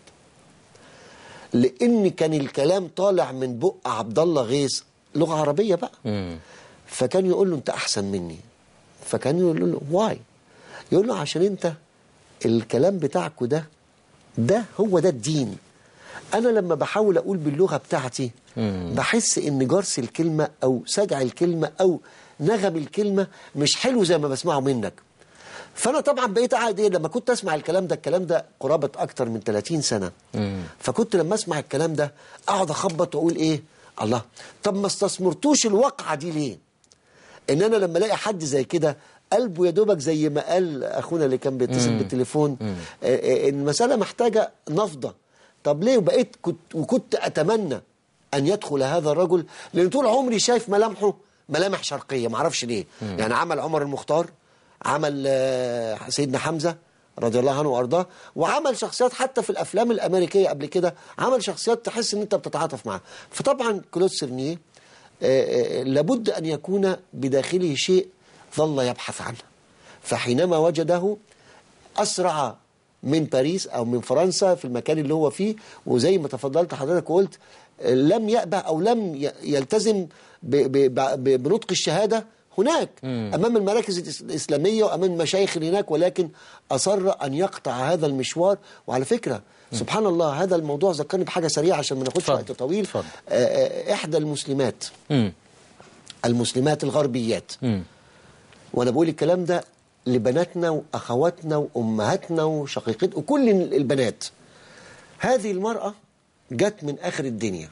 لان كان الكلام طالع من بق عبد الله غيث لغه عربيه بقى مم. فكان يقول له انت احسن مني فكان يقول له واي يقول له عشان انت الكلام بتاعكوا ده ده هو ده الدين انا لما بحاول اقول باللغه بتاعتي بحس ان جرس الكلمه او سجع الكلمه او نغم الكلمه مش حلو زي ما بسمعه منك فانا طبعا بقيت قاعد ايه لما كنت اسمع الكلام ده الكلام ده قرابه اكتر من 30 سنه فكنت لما اسمع الكلام ده اقعد اخبط واقول ايه الله طب ما استثمرتوش الواقعه دي ليه ان انا لما الاقي حد زي كده قلبه يا دوبك زي ما قال اخونا اللي كان بيتصل بالتليفون آه، آه، المساله محتاجه نفضه طب ليه وبقيت كنت وكنت اتمنى ان يدخل هذا الرجل لان طول عمري شايف ملامحه ملامح شرقيه ما اعرفش ليه يعني عمل عمر المختار عمل آه، سيدنا حمزه رضي الله عنه وارضاه وعمل شخصيات حتى في الافلام الامريكيه قبل كده عمل شخصيات تحس ان انت بتتعاطف معاها فطبعا كلود سيرنيه آه، آه، لابد أن يكون بداخله شيء ظل يبحث عنه فحينما وجده أسرع من باريس أو من فرنسا في المكان اللي هو فيه وزي ما تفضلت حضرتك وقلت آه، لم يأبه أو لم ي- يلتزم ب- ب- ب- بنطق الشهادة هناك أمام المراكز الإس- الإسلامية وأمام المشايخ اللي هناك ولكن أصر أن يقطع هذا المشوار وعلى فكرة سبحان الله هذا الموضوع ذكرني بحاجة سريعة عشان ما ناخدش اتفضل. وقت طويل اتفضل. آه، آه، إحدى المسلمات مم. المسلمات الغربيات مم. وانا بقول الكلام ده لبناتنا واخواتنا وامهاتنا وشقيقتنا وكل البنات هذه المراه جت من اخر الدنيا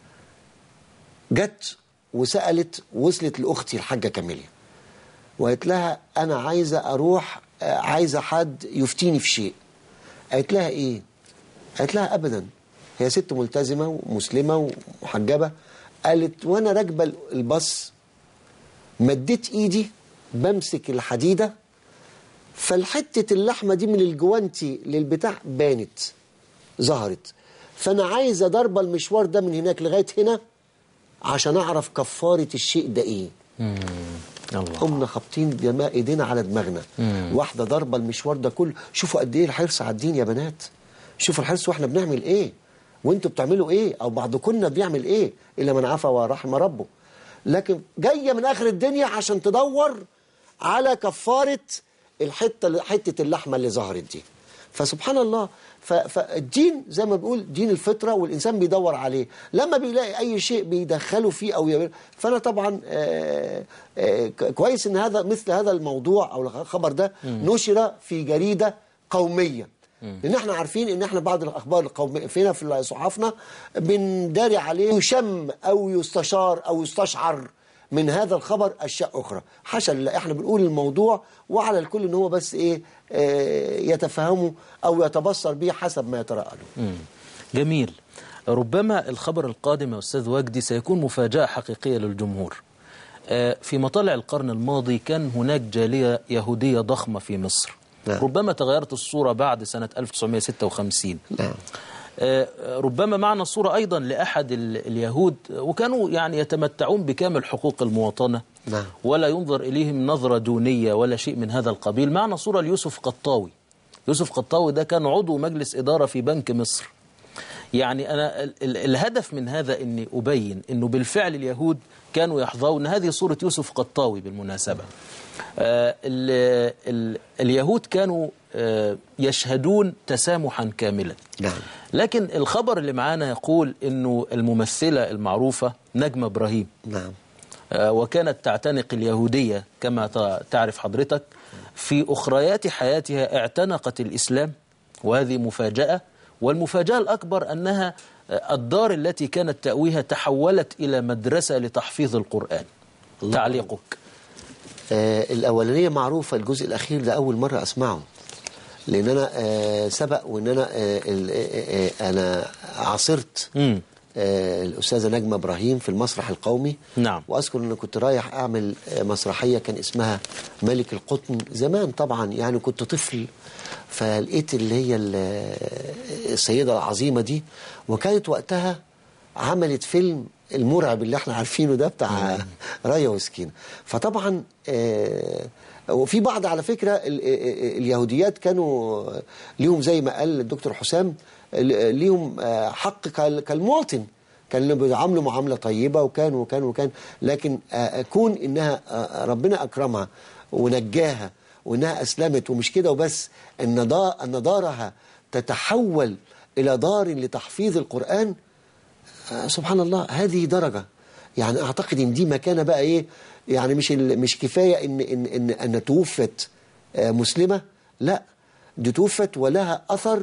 جت وسالت وصلت لاختي الحاجه كاميليا وقالت لها انا عايزه اروح آه، عايزه حد يفتيني في شيء قالت لها ايه قالت لها ابدا هي ست ملتزمه ومسلمه ومحجبه قالت وانا راكبه الباص مديت ايدي بمسك الحديده فالحته اللحمه دي من الجوانتي للبتاع بانت ظهرت فانا عايزه ضربه المشوار ده من هناك لغايه هنا عشان اعرف كفاره الشيء ده ايه الله قمنا خابطين دماء ايدينا على دماغنا واحده ضربه المشوار ده كله شوفوا قد ايه الحرص على الدين يا بنات شوفوا الحرص واحنا بنعمل ايه وانتوا بتعملوا ايه او بعضكم بيعمل ايه الا من عفا ورحم ربه لكن جايه من اخر الدنيا عشان تدور على كفاره الحته حته اللحمه اللي ظهرت دي فسبحان الله ف- فالدين زي ما بيقول دين الفطره والانسان بيدور عليه لما بيلاقي اي شيء بيدخله فيه او يعمل فانا طبعا آه، آه، ك- كويس ان هذا مثل هذا الموضوع او الخبر ده نشر في جريده قوميه لان احنا عارفين ان احنا بعض الاخبار القوميه فينا في صحافنا بنداري عليه يشم او يستشار او يستشعر من هذا الخبر اشياء اخرى حاشا لله احنا بنقول الموضوع وعلى الكل ان هو بس ايه آه، يتفهمه او يتبصر به حسب ما يتراءى له مم. جميل ربما الخبر القادم يا أستاذ وجدي سيكون مفاجأة حقيقية للجمهور آه، في مطالع القرن الماضي كان هناك جالية يهودية ضخمة في مصر نعم. ربما تغيرت الصورة بعد سنة 1956 نعم آه، ربما معنا صورة أيضا لأحد ال- اليهود وكانوا يعني يتمتعون بكامل حقوق المواطنة نعم. ولا ينظر إليهم نظرة دونية ولا شيء من هذا القبيل معنا صورة ليوسف قطاوي يوسف قطاوي ده كان عضو مجلس إدارة في بنك مصر يعني أنا ال- ال- الهدف من هذا أني أبين أنه بالفعل اليهود كانوا يحظون هذه صورة يوسف قطاوي بالمناسبة آه، ال ال اليهود كانوا آه، يشهدون تسامحا كاملا نعم لكن الخبر اللي معانا يقول أنه الممثلة المعروفة نجمة إبراهيم نعم آه، وكانت تعتنق اليهودية كما ت- تعرف حضرتك في أخريات حياتها اعتنقت الإسلام وهذه مفاجأة والمفاجأة الأكبر أنها آه، الدار التي كانت تأويها تحولت إلى مدرسة لتحفيظ القرآن تعليقك آه الأولانية معروفة الجزء الأخير ده أول مرة أسمعه لأن أنا آه سبق وإن أنا آه ال- آه آه أنا عاصرت مم. آه الأستاذة نجمة إبراهيم في المسرح القومي نعم. وأذكر أن كنت رايح أعمل آه مسرحية كان اسمها ملك القطن زمان طبعا يعني كنت طفل فلقيت اللي هي ال- السيدة العظيمة دي وكانت وقتها عملت فيلم المرعب اللي احنا عارفينه ده بتاع رايا وسكينة فطبعا آه وفي بعض على فكرة ال- ال- اليهوديات كانوا ليهم زي ما قال الدكتور حسام ل- ليهم آه، حق كال- كالمواطن كان بيعاملوا معاملة طيبة وكان وكان وكان لكن آه، كون إنها آه، ربنا أكرمها ونجاها وإنها أسلمت ومش كده وبس إن دا- أن دارها تتحول إلى دار لتحفيظ القرآن آه، سبحان الله هذه درجة يعني أعتقد إن دي مكانة بقى إيه يعني مش ال- مش كفاية إن إن إن, أن توفت آه، مسلمة لا دي توفت ولها أثر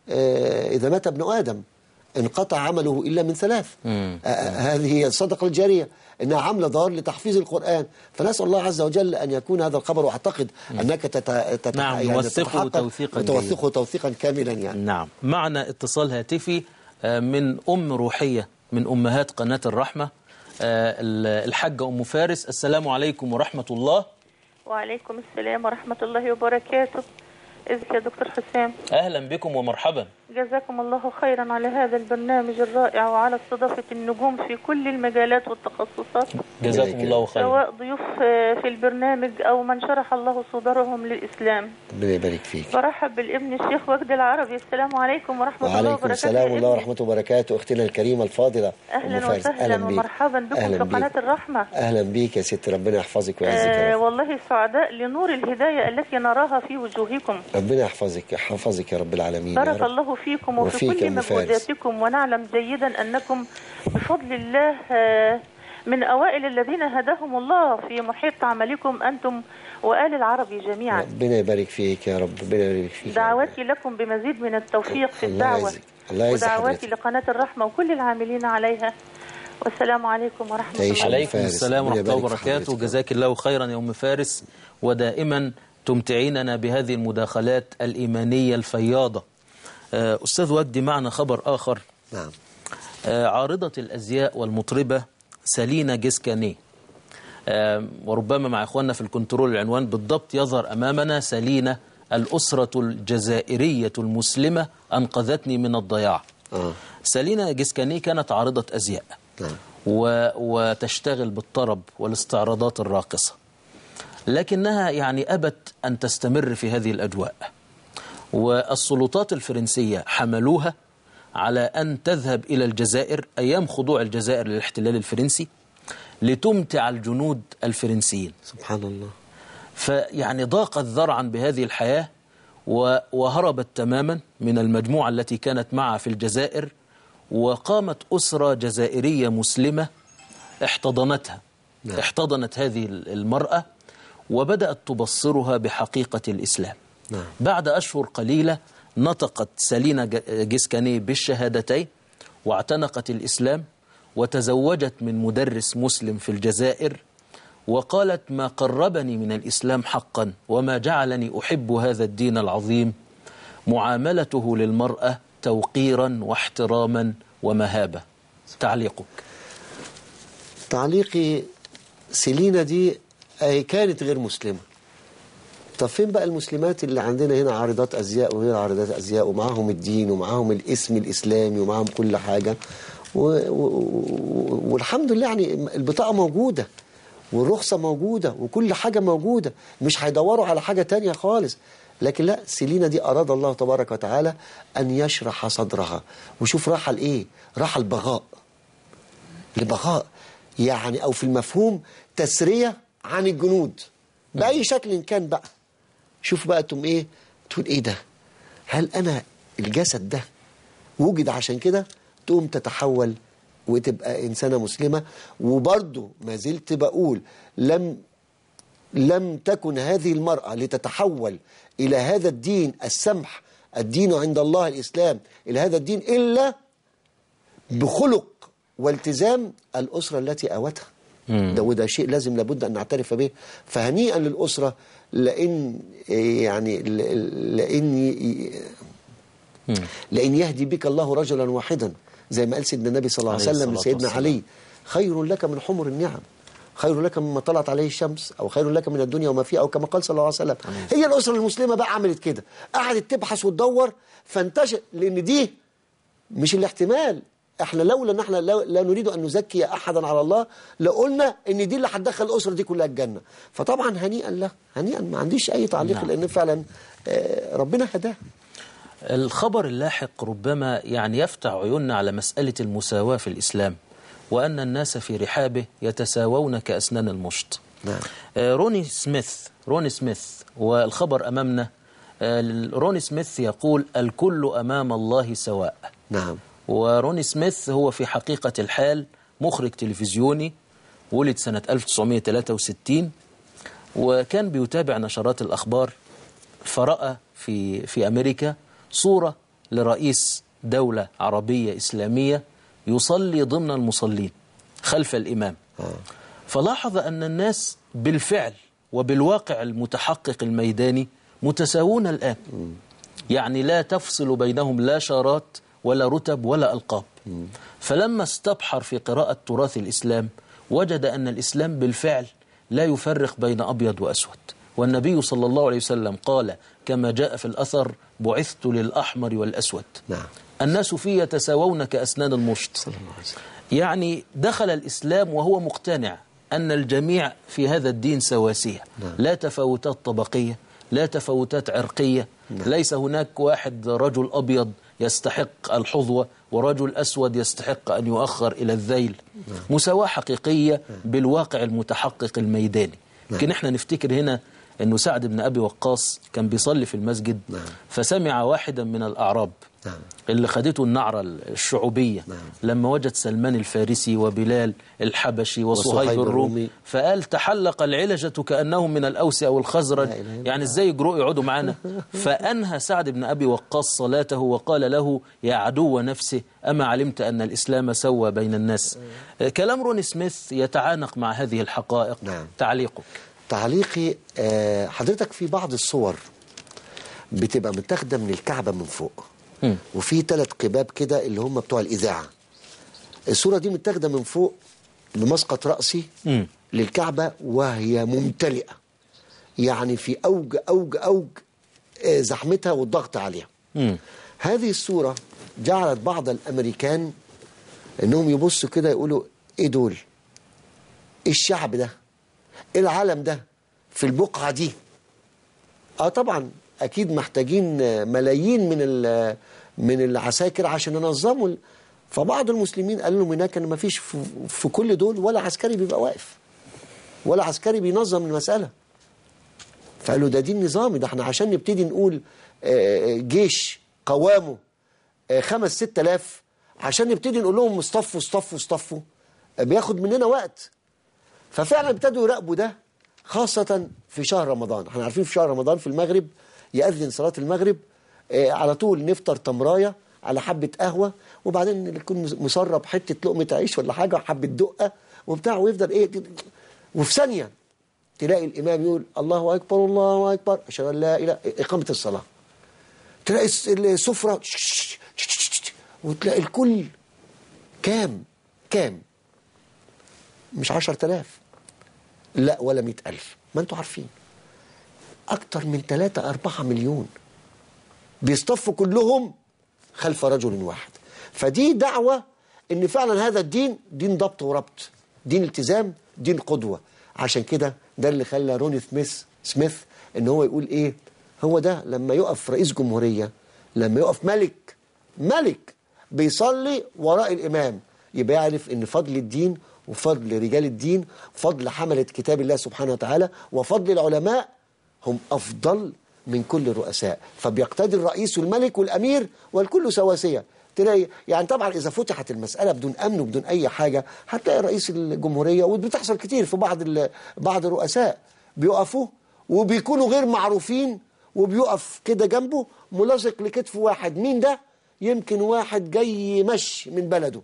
آه، إذا مات ابن آدم انقطع عمله إلا من ثلاث آه، آه، هذه هي الصدقة الجارية إنها عاملة دار لتحفيظ القرآن فنسأل الله عز وجل أن يكون هذا الخبر وأعتقد أنك تت... تت... نعم، نوثقه تتحقق توثيقا وتوثقه توثيقا كاملا يعني نعم معنا اتصال هاتفي آه، من أم روحية من أمهات قناة الرحمة آه، الحاجة أم فارس السلام عليكم ورحمة الله وعليكم السلام ورحمة الله وبركاته ازيك يا دكتور حسام أهلا بكم ومرحبا جزاكم الله خيرا على هذا البرنامج الرائع وعلى استضافة النجوم في كل المجالات والتخصصات جزاكم الله خيرا سواء ضيوف آه، في البرنامج أو من شرح الله صدورهم للإسلام ربنا يبارك فيك برحب بالابن الشيخ وجد العربي السلام عليكم ورحمة الله وعليكم وبركاته السلام يا ورحمة ابني. الله وبركاته أختنا الكريمة الفاضلة أم أهلا فارس. وسهلا بيك. ومرحبا بكم أهلا في بيك. قناة الرحمة أهلا بيك يا ست ربنا يحفظك ويعزك يا آه رب. والله سعداء لنور الهداية التي نراها في وجوهكم ربنا يحفظك يحفظك يا رب العالمين يا بارك رب. الله فيكم وفي وفيك يا كل أم فارس. مجهوداتكم ونعلم جيدا أنكم بفضل الله آه، من أوائل الذين هداهم الله في محيط عملكم أنتم وآل العربي جميعا ربنا يبارك فيك يا رب ربنا يبارك فيك يا رب. دعواتي لكم بمزيد من التوفيق في الله الدعوة يعزك. الله يعز ودعواتي حضرتك. لقناة الرحمة وكل العاملين عليها والسلام عليكم ورحمة تعيش الله عليكم فارس. السلام ربنا ورحمة الله يبارك في وبركاته حضرتك. جزاك الله خيرا يا أم فارس ودائما تمتعيننا بهذه المداخلات الإيمانية الفياضة آه، أستاذ وجدي معنا خبر آخر نعم آه، عارضة الأزياء والمطربة سالينا جيسكاني آه، وربما مع إخواننا في الكنترول العنوان بالضبط يظهر أمامنا سالينا الأسرة الجزائرية المسلمة أنقذتني من الضياع آه. سالينا جيسكاني كانت عارضة أزياء نعم و... وتشتغل بالطرب والاستعراضات الراقصة لكنها يعني أبت أن تستمر في هذه الأجواء والسلطات الفرنسية حملوها على أن تذهب إلى الجزائر أيام خضوع الجزائر للاحتلال الفرنسي لتمتع الجنود الفرنسيين سبحان الله فيعني ضاقت ذرعا بهذه الحياة و- وهربت تماما من المجموعة التي كانت معها في الجزائر وقامت أسرة جزائرية مسلمة احتضنتها نعم. احتضنت هذه المرأة وبدأت تبصرها بحقيقة الإسلام نعم. بعد أشهر قليلة نطقت سالينا ج- جيسكاني بالشهادتين واعتنقت الإسلام وتزوجت من مدرس مسلم في الجزائر وقالت ما قربني من الإسلام حقا وما جعلني أحب هذا الدين العظيم معاملته للمرأة توقيرا واحتراما ومهابة تعليقك تعليقي سيلينا دي أي كانت غير مسلمة طب فين بقى المسلمات اللي عندنا هنا عارضات أزياء وغير عارضات أزياء ومعاهم الدين ومعاهم الاسم الإسلامي ومعاهم كل حاجة و و و والحمد لله يعني البطاقة موجودة والرخصة موجودة وكل حاجة موجودة مش هيدوروا على حاجة تانية خالص لكن لا سيلينا دي أراد الله تبارك وتعالى أن يشرح صدرها وشوف راح لإيه راح البغاء لبغاء يعني أو في المفهوم تسرية عن الجنود بأي شكل كان بقى شوف بقى تقوم إيه تقول إيه ده هل أنا الجسد ده وجد عشان كده تقوم تتحول وتبقى إنسانة مسلمة وبرضه ما زلت بقول لم لم تكن هذه المرأة لتتحول إلى هذا الدين السمح الدين عند الله الإسلام إلى هذا الدين إلا بخلق والتزام الأسرة التي آوتها ده وده شيء لازم لابد أن نعترف به فهنيئا للأسرة لأن يعني لأن لأن يهدي بك الله رجلا واحدا زي ما قال سيدنا النبي صلى الله عليه عليه وسلم الصلاة لسيدنا والسلام. علي خير لك من حمر النعم خير لك مما طلعت عليه الشمس او خير لك من الدنيا وما فيها او كما قال صلى الله عليه وسلم هي الاسره المسلمه بقى عملت كده قعدت تبحث وتدور فانتشر لان دي مش الاحتمال احنا لولا ان احنا لا لا نريد ان نزكي احدا على الله لقلنا ان دي اللي هتدخل الاسره دي كلها الجنه فطبعا هنيئا له هنيئا ما عنديش اي تعليق نعم. لان فعلا آه، ربنا هداه الخبر اللاحق ربما يعني يفتح عيوننا على مسألة المساواة في الإسلام وأن الناس في رحابه يتساوون كأسنان المشط نعم آه، روني سميث روني سميث والخبر أمامنا آه، روني سميث يقول الكل أمام الله سواء نعم وروني سميث هو في حقيقة الحال مخرج تلفزيوني ولد سنة 1963 وكان بيتابع نشرات الأخبار فرأى في في أمريكا صورة لرئيس دولة عربية إسلامية يصلي ضمن المصلين خلف الإمام فلاحظ أن الناس بالفعل وبالواقع المتحقق الميداني متساوون الآن يعني لا تفصل بينهم لا شارات ولا رتب ولا ألقاب فلما استبحر في قراءة تراث الإسلام وجد أن الإسلام بالفعل لا يفرق بين أبيض وأسود والنبي صلى الله عليه وسلم قال كما جاء في الأثر بعثت للأحمر والأسود نعم الناس فيه يتساوون كأسنان المشط يعني دخل الإسلام وهو مقتنع أن الجميع في هذا الدين سواسية لا تفاوتات طبقية لا تفاوتات عرقية ليس هناك واحد رجل أبيض يستحق الحظوة ورجل أسود يستحق أن يؤخر إلى الذيل مساواة حقيقية بالواقع المتحقق الميداني لكن احنا نفتكر هنا أنه سعد بن أبي وقاص كان بيصلي في المسجد فسمع واحدا من الأعراب نعم. اللي خدته النعرة الشعوبية نعم. لما وجد سلمان الفارسي وبلال الحبشي وصهيب وصهيب الرومي الرومي. فقال تحلق العلجة كأنهم من الأوس أو الخزرج لا إله إلا يعني ازاي يجرؤوا يقعدوا معانا فأنهى سعد بن أبي وقاص صلاته وقال له يا عدو نفسه أما علمت أن الإسلام سوى بين الناس كلام روني سميث يتعانق مع هذه الحقائق نعم. تعليقك تعليقي آه، حضرتك في بعض الصور بتبقى متاخده من الكعبه من فوق مم. وفي ثلاث قباب كده اللي هم بتوع الاذاعه الصوره دي متاخده من فوق بمسقط راسي مم. للكعبه وهي ممتلئه يعني في اوج اوج اوج آه، زحمتها والضغط عليها مم. هذه الصورة جعلت بعض الأمريكان أنهم يبصوا كده يقولوا إيه دول إيه الشعب ده إيه العالم ده في البقعة دي آه طبعا أكيد محتاجين آه، ملايين من ال- من العساكر عشان ينظموا ال- فبعض المسلمين قالوا لهم هناك ان ما فيش في- في كل دول ولا عسكري بيبقى واقف ولا عسكري بينظم المسألة فقالوا ده دين نظامي ده احنا عشان نبتدي نقول آه، جيش قوامه آه، خمس ست الاف عشان نبتدي نقول لهم اصطفوا اصطفوا اصطفوا آه، بياخد مننا وقت ففعلا ابتدوا يراقبوا ده خاصة في شهر رمضان احنا عارفين في شهر رمضان في المغرب يأذن صلاة المغرب آه، على طول نفطر تمراية على حبة قهوة وبعدين يكون مسرب حتة لقمة عيش ولا حاجة وحبة دقة وبتاع ويفضل ايه وفي ثانية تلاقي الإمام يقول الله أكبر الله أكبر أشهد أن لا إله إقامة الصلاة تلاقي الس- السفرة وتلاقي الكل كام كام مش عشر تلاف لا ولا مئة ألف ما أنتوا عارفين أكتر من ثلاثة أربعة مليون بيصطفوا كلهم خلف رجل واحد فدي دعوة ان فعلا هذا الدين دين ضبط وربط دين التزام دين قدوة عشان كده ده اللي خلى روني سميث سميث ان هو يقول ايه هو ده لما يقف رئيس جمهورية لما يقف ملك ملك بيصلي وراء الامام يبقى يعرف ان فضل الدين وفضل رجال الدين فضل حملة كتاب الله سبحانه وتعالى وفضل العلماء هم أفضل من كل الرؤساء فبيقتدي الرئيس والملك والأمير والكل سواسية تلاقي يعني طبعا إذا فتحت المسألة بدون أمن وبدون أي حاجة هتلاقي رئيس الجمهورية وبتحصل كتير في بعض ال- بعض الرؤساء بيقفوا وبيكونوا غير معروفين وبيقف كده جنبه ملاصق لكتف واحد مين ده؟ يمكن واحد جاي مشي من بلده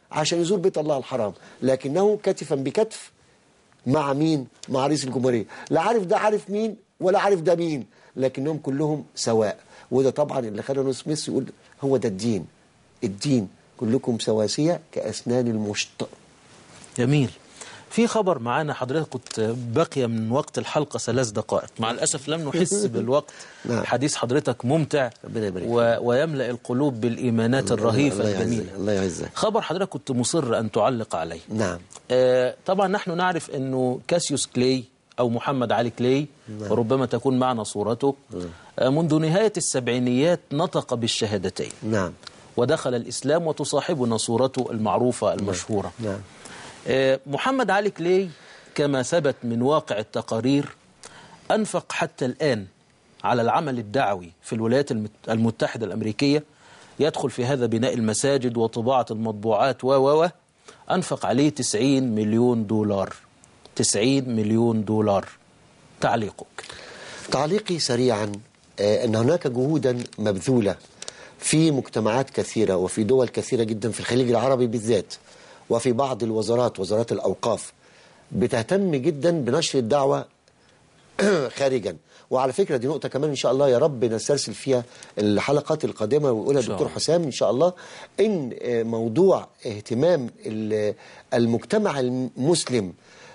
عشان يزور بيت الله الحرام لكنه كتفا بكتف مع مين مع رئيس الجمهورية لا عارف ده عارف مين ولا عارف ده مين لكنهم كلهم سواء وده طبعا اللي خلى نون سميث يقول هو ده الدين الدين كلكم سواسية كأسنان المشط جميل في خبر معانا حضرتك كنت بقي من وقت الحلقة ثلاث دقائق مع الأسف لم نحس بالوقت نعم. حديث حضرتك ممتع ربنا يبارك و... ويملأ القلوب بالإيمانات الرهيفة الله الجميلة يعزك الله يعزك خبر حضرتك كنت مصر أن تعلق عليه نعم آه، طبعا نحن نعرف أنه كاسيوس كلاي أو محمد علي كلاي وربما تكون معنا صورته آه، منذ نهاية السبعينيات نطق بالشهادتين نعم ودخل الإسلام وتصاحبنا صورته المعروفة المشهورة نعم آه، محمد علي كلاي كما ثبت من واقع التقارير أنفق حتى الآن على العمل الدعوي في الولايات المت- المتحدة الأمريكية يدخل في هذا بناء المساجد وطباعة المطبوعات و و و أنفق عليه 90 مليون دولار 90 مليون دولار تعليقك تعليقي سريعا آه، أن هناك جهودا مبذولة في مجتمعات كثيرة وفي دول كثيرة جدا في الخليج العربي بالذات وفي بعض الوزارات وزارات الأوقاف بتهتم جدا بنشر الدعوة خارجا وعلى فكرة دي نقطة كمان إن شاء الله يا رب نسترسل فيها الحلقات القادمة ويقولها شاء الدكتور الله. حسام إن شاء الله إن آه، موضوع اهتمام ال- المجتمع المسلم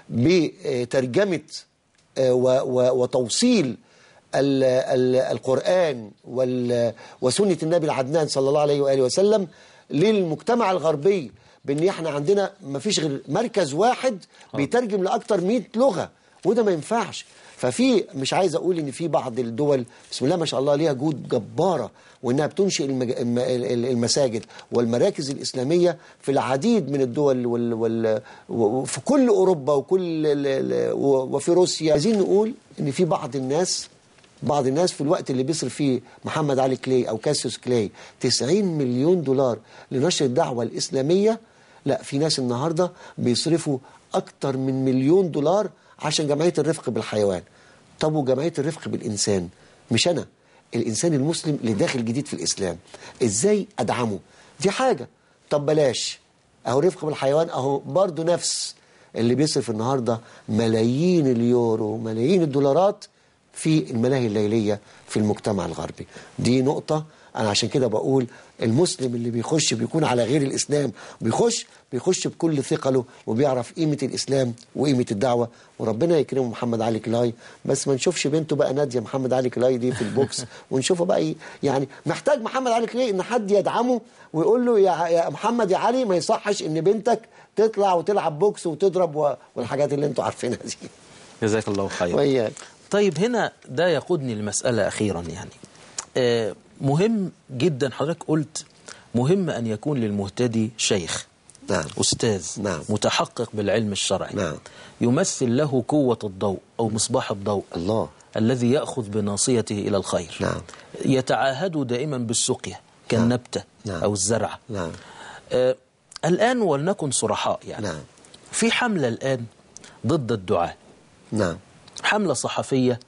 بترجمة آه، و- و- وتوصيل ال- ال- القرآن وال- وسنة النبي العدنان صلى الله عليه وآله وسلم للمجتمع الغربي بان احنا عندنا ما فيش غير مركز واحد بيترجم لاكتر 100 لغه وده ما ينفعش ففي مش عايز اقول ان في بعض الدول بسم الله ما شاء الله ليها جهود جباره وانها بتنشئ المج... الم- ال- المساجد والمراكز الاسلاميه في العديد من الدول وال... وال... وفي كل اوروبا وكل ال... ال... وفي روسيا عايزين نقول ان في بعض الناس بعض الناس في الوقت اللي بيصرف فيه محمد علي كلاي او كاسيوس كلاي 90 مليون دولار لنشر الدعوه الاسلاميه لا في ناس النهارده بيصرفوا اكتر من مليون دولار عشان جمعيه الرفق بالحيوان طب وجمعيه الرفق بالانسان مش انا الانسان المسلم اللي داخل جديد في الاسلام ازاي ادعمه دي حاجه طب بلاش اهو رفق بالحيوان اهو برضه نفس اللي بيصرف النهارده ملايين اليورو ملايين الدولارات في الملاهي الليلية في المجتمع الغربي دي نقطة أنا عشان كده بقول المسلم اللي بيخش بيكون على غير الإسلام بيخش بيخش بكل ثقله وبيعرف قيمة الإسلام وقيمة الدعوة وربنا يكرمه محمد علي كلاي بس ما نشوفش بنته بقى نادية محمد علي كلاي دي في البوكس ونشوفه بقى ي- يعني محتاج محمد علي كلاي إن حد يدعمه ويقول له يا, يا محمد يا علي ما يصحش إن بنتك تطلع وتلعب بوكس وتضرب و- والحاجات اللي انتوا عارفينها دي جزاك الله خيرا وياك طيب هنا ده يقودني لمسألة أخيرا يعني آه، مهم جدا حضرتك قلت مهم أن يكون للمهتدي شيخ نعم أستاذ نعم. متحقق بالعلم الشرعي نعم. يمثل له قوة الضوء أو مصباح الضوء الله الذي يأخذ بناصيته إلى الخير نعم. يتعاهد دائما بالسقيا كالنبتة نعم. أو الزرع نعم آه الآن ولنكن صرحاء يعني نعم في حملة الآن ضد الدعاء نعم حملة صحفية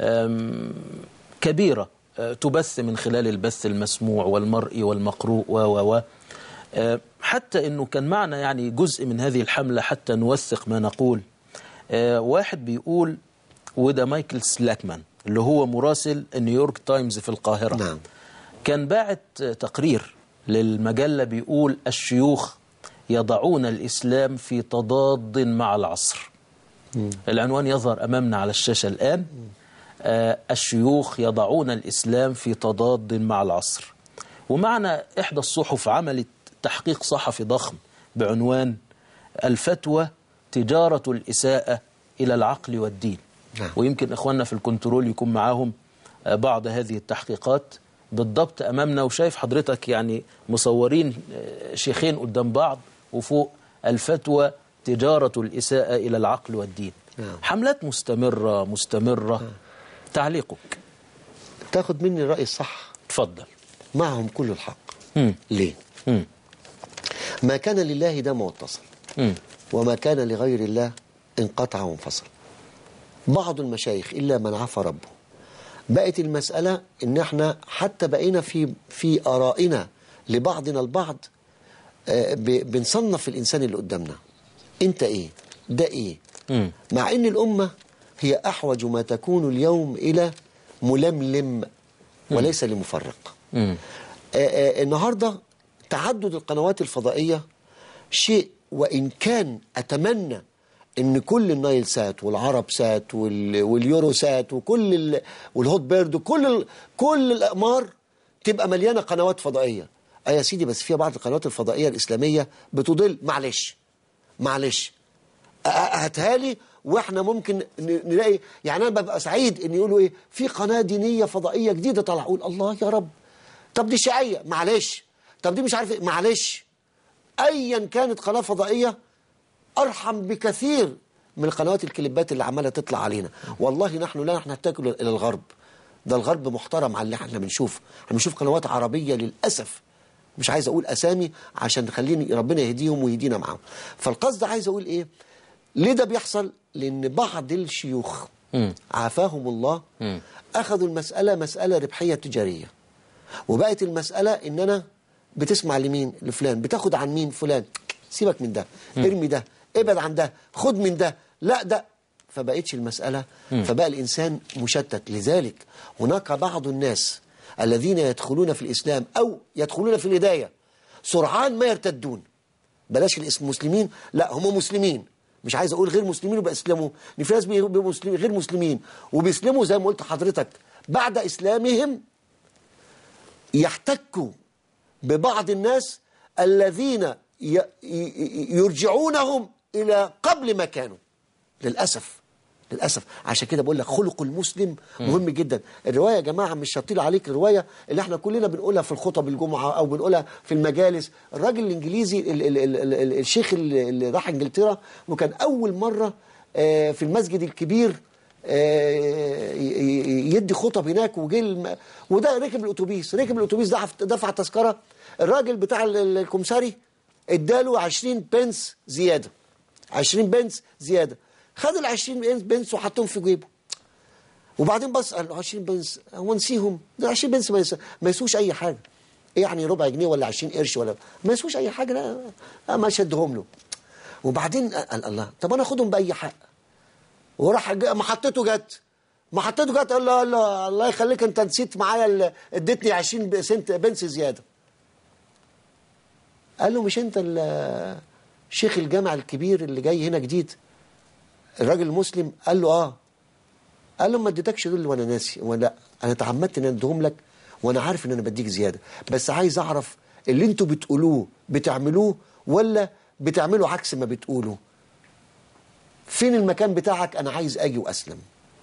آم، كبيرة آه، تبث من خلال البث المسموع والمرئي والمقروء و و و آه، حتى انه كان معنا يعني جزء من هذه الحملة حتى نوثق ما نقول آه، واحد بيقول وده مايكل سلاكمان اللي هو مراسل نيويورك تايمز في القاهرة نعم. كان باعت آه، تقرير للمجلة بيقول الشيوخ يضعون الإسلام في تضاد مع العصر العنوان يظهر أمامنا على الشاشة الآن آه الشيوخ يضعون الإسلام في تضاد مع العصر ومعنا إحدى الصحف عملت تحقيق صحفي ضخم بعنوان الفتوى تجارة الإساءة إلى العقل والدين نعم. ويمكن إخواننا في الكنترول يكون معاهم آه، بعض هذه التحقيقات بالضبط أمامنا وشايف حضرتك يعني مصورين آه، شيخين قدام بعض وفوق الفتوى تجارة الإساءة إلى العقل والدين نعم. حملات مستمرة مستمرة تعليقك تاخد مني الرأي الصح تفضل معهم كل الحق مم. ليه مم. ما كان لله دام واتصل مم. وما كان لغير الله انقطع وانفصل بعض المشايخ إلا من عفى ربه بقت المسألة إن احنا حتى بقينا في في آرائنا لبعضنا البعض آه، ب- بنصنف الانسان اللي قدامنا انت ايه ده ايه مم. مع ان الامه هي احوج ما تكون اليوم الى ململم وليس لمفرق مم. آه، آه، النهارده تعدد القنوات الفضائيه شيء وان كان اتمنى ان كل النايل سات والعرب سات وال- واليورو سات وكل ال- والهوت بيرد وكل ال- كل الاقمار تبقى مليانه قنوات فضائيه اه يا سيدي بس فيها بعض القنوات الفضائيه الاسلاميه بتضل معلش معلش أ- أ- هاتها لي واحنا ممكن ن- نلاقي يعني انا ببقى سعيد ان يقولوا ايه في قناه دينيه فضائيه جديده طالعه اقول الله يا رب طب دي شيعيه معلش طب دي مش عارف ايه معلش ايا كانت قناه فضائيه ارحم بكثير من القنوات الكليبات اللي عماله تطلع علينا والله نحن لا نحتاج الى الغرب ده الغرب محترم على اللي احنا بنشوف احنا بنشوف قنوات عربيه للاسف مش عايز اقول اسامي عشان نخليني ربنا يهديهم ويهدينا معاهم فالقصد عايز اقول ايه ليه ده بيحصل لان بعض الشيوخ مم. عافاهم الله مم. اخذوا المساله مساله ربحيه تجاريه وبقت المساله ان انا بتسمع لمين لفلان بتاخد عن مين فلان سيبك من ده ارمي ده ابعد عن ده خد من ده لا ده فبقتش المسألة فبقى الإنسان مشتت لذلك هناك بعض الناس الذين يدخلون في الإسلام أو يدخلون في الهداية سرعان ما يرتدون بلاش الاسم مسلمين لا هم مسلمين مش عايز اقول غير مسلمين وبقى اسلموا ان في ناس بيبقوا مسلمين غير مسلمين وبيسلموا زي ما قلت حضرتك بعد اسلامهم يحتكوا ببعض الناس الذين ي- ي- يرجعونهم الى قبل ما كانوا للاسف للاسف عشان كده بقول لك خلق المسلم مهم جدا الروايه يا جماعه مش هطيل عليك الروايه اللي احنا كلنا بنقولها في الخطب الجمعه او بنقولها في المجالس الراجل الانجليزي ال ال ال ال ال الشيخ اللي اللي راح انجلترا وكان اول مره آه، في المسجد الكبير آه، ي- ي- يدي خطب هناك وجه الم... وده ركب الاتوبيس ركب الاتوبيس دفع دفع تذكره الراجل بتاع ال- ال- الكمساري اداله 20 بنس زياده 20 بنس زياده خد ال 20 بنس- بنس وحطهم في جيبه وبعدين بص قال له 20 بنس هو نسيهم ده 20 بنس ما, يس... ما يسوش اي حاجه إيه يعني ربع جنيه ولا 20 قرش ولا ما يسوش اي حاجه لا لا، ما شدهم له وبعدين قال الله طب انا اخدهم باي حق وراح جا- محطته جت محطته جت قال له قال له الله يخليك انت نسيت معايا ال- اديتني 20 سنت بنس زياده قال له مش انت ال- شيخ الجامع الكبير اللي جاي هنا جديد الراجل المسلم قال له اه قال له ما اديتكش دول وانا ناسي وانا لا انا تعمدت ان اديهم لك وانا عارف ان انا بديك زياده بس عايز اعرف اللي انتوا بتقولوه بتعملوه ولا بتعملوا عكس ما بتقولوا فين المكان بتاعك انا عايز اجي واسلم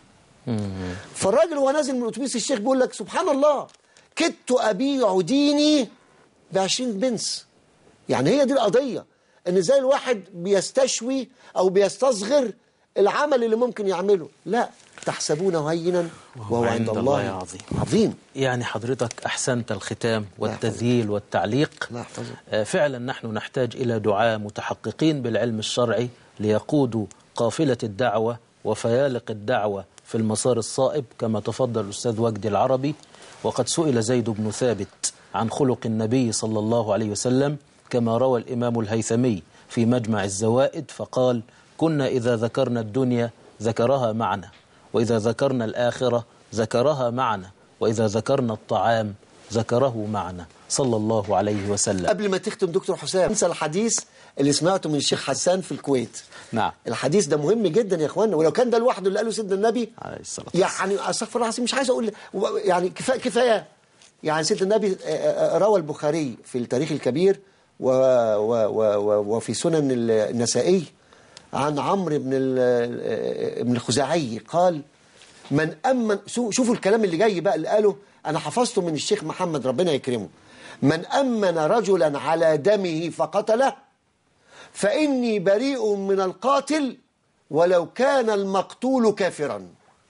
فالراجل وهو نازل من اتوبيس الشيخ بيقول لك سبحان الله كدت ابيع ديني ب 20 بنس يعني هي دي القضيه ان ازاي الواحد بيستشوي او بيستصغر العمل اللي ممكن يعمله لا تحسبونه هينا وهو عند الله عظيم. عظيم يعني حضرتك أحسنت الختام والتذييل والتعليق لا يحفظك. آه، فعلا نحن نحتاج إلى دعاة متحققين بالعلم الشرعي ليقودوا قافلة الدعوة وفيالق الدعوة في المسار الصائب كما تفضل الأستاذ وجدي العربي وقد سئل زيد بن ثابت عن خلق النبي صلى الله عليه وسلم كما روى الإمام الهيثمي في مجمع الزوائد فقال كنا إذا ذكرنا الدنيا ذكرها معنا وإذا ذكرنا الآخرة ذكرها معنا وإذا ذكرنا الطعام ذكره معنا صلى الله عليه وسلم قبل ما تختم دكتور حسام انسى الحديث اللي سمعته من الشيخ حسان في الكويت نعم الحديث ده مهم جدا يا اخوانا ولو كان ده لوحده اللي قاله سيدنا النبي عليه الصلاة والسلام. يعني استغفر الله العظيم مش عايز اقول يعني كفايه كفايه يعني سيدنا النبي آه، آه، روى البخاري في التاريخ الكبير و و و و وفي سنن النسائي عن عمرو بن ال- آه، بن الخزاعي قال من امن شو- شوفوا الكلام اللي جاي بقى اللي قاله انا حفظته من الشيخ محمد ربنا يكرمه من امن رجلا على دمه فقتله فاني بريء من القاتل ولو كان المقتول كافرا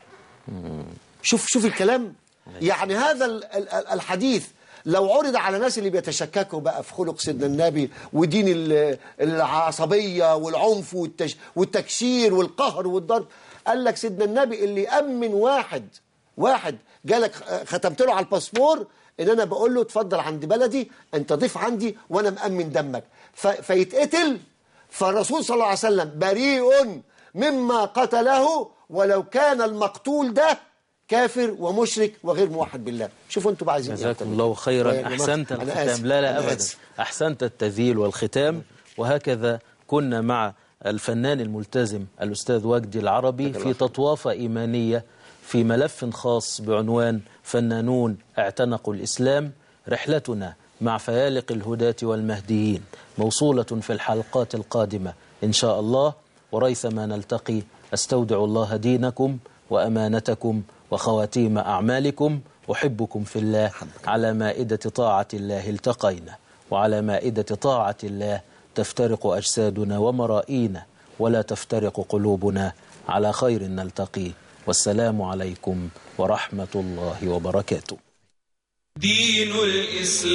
شوف شوف الكلام يعني هذا ال- ال- ال- الحديث لو عرض على الناس اللي بيتشككوا بقى في خلق سيدنا النبي ودين ال- العصبية والعنف والتش والتكشير والقهر والضرب قال لك سيدنا النبي اللي يأمن واحد واحد جالك ختمت له على الباسبور ان انا بقول له اتفضل عند بلدي انت ضيف عندي وانا مأمن دمك ف... فيتقتل فالرسول صلى الله عليه وسلم بريء مما قتله ولو كان المقتول ده كافر ومشرك وغير موحد بالله شوفوا انتوا بقى عايزين إيه جزاكم أكتر من الله كده. خيرا يا جماعة، أحسنت أنا الختام آسف. لا لا أنا أبدا آسف. أحسنت التذييل والختام وهكذا كنا مع الفنان الملتزم الأستاذ وجدي العربي في تطوافة إيمانية في ملف خاص بعنوان فنانون اعتنقوا الإسلام رحلتنا مع فيالق الهداة والمهديين موصولة في الحلقات القادمة إن شاء الله وريثما نلتقي أستودع الله دينكم وأمانتكم وخواتيم أعمالكم أحبكم في الله على مائدة طاعة الله التقينا وعلى مائدة طاعة الله تفترق أجسادنا ومرائينا ولا تفترق قلوبنا على خير نلتقي والسلام عليكم ورحمة الله وبركاته دين الإسلام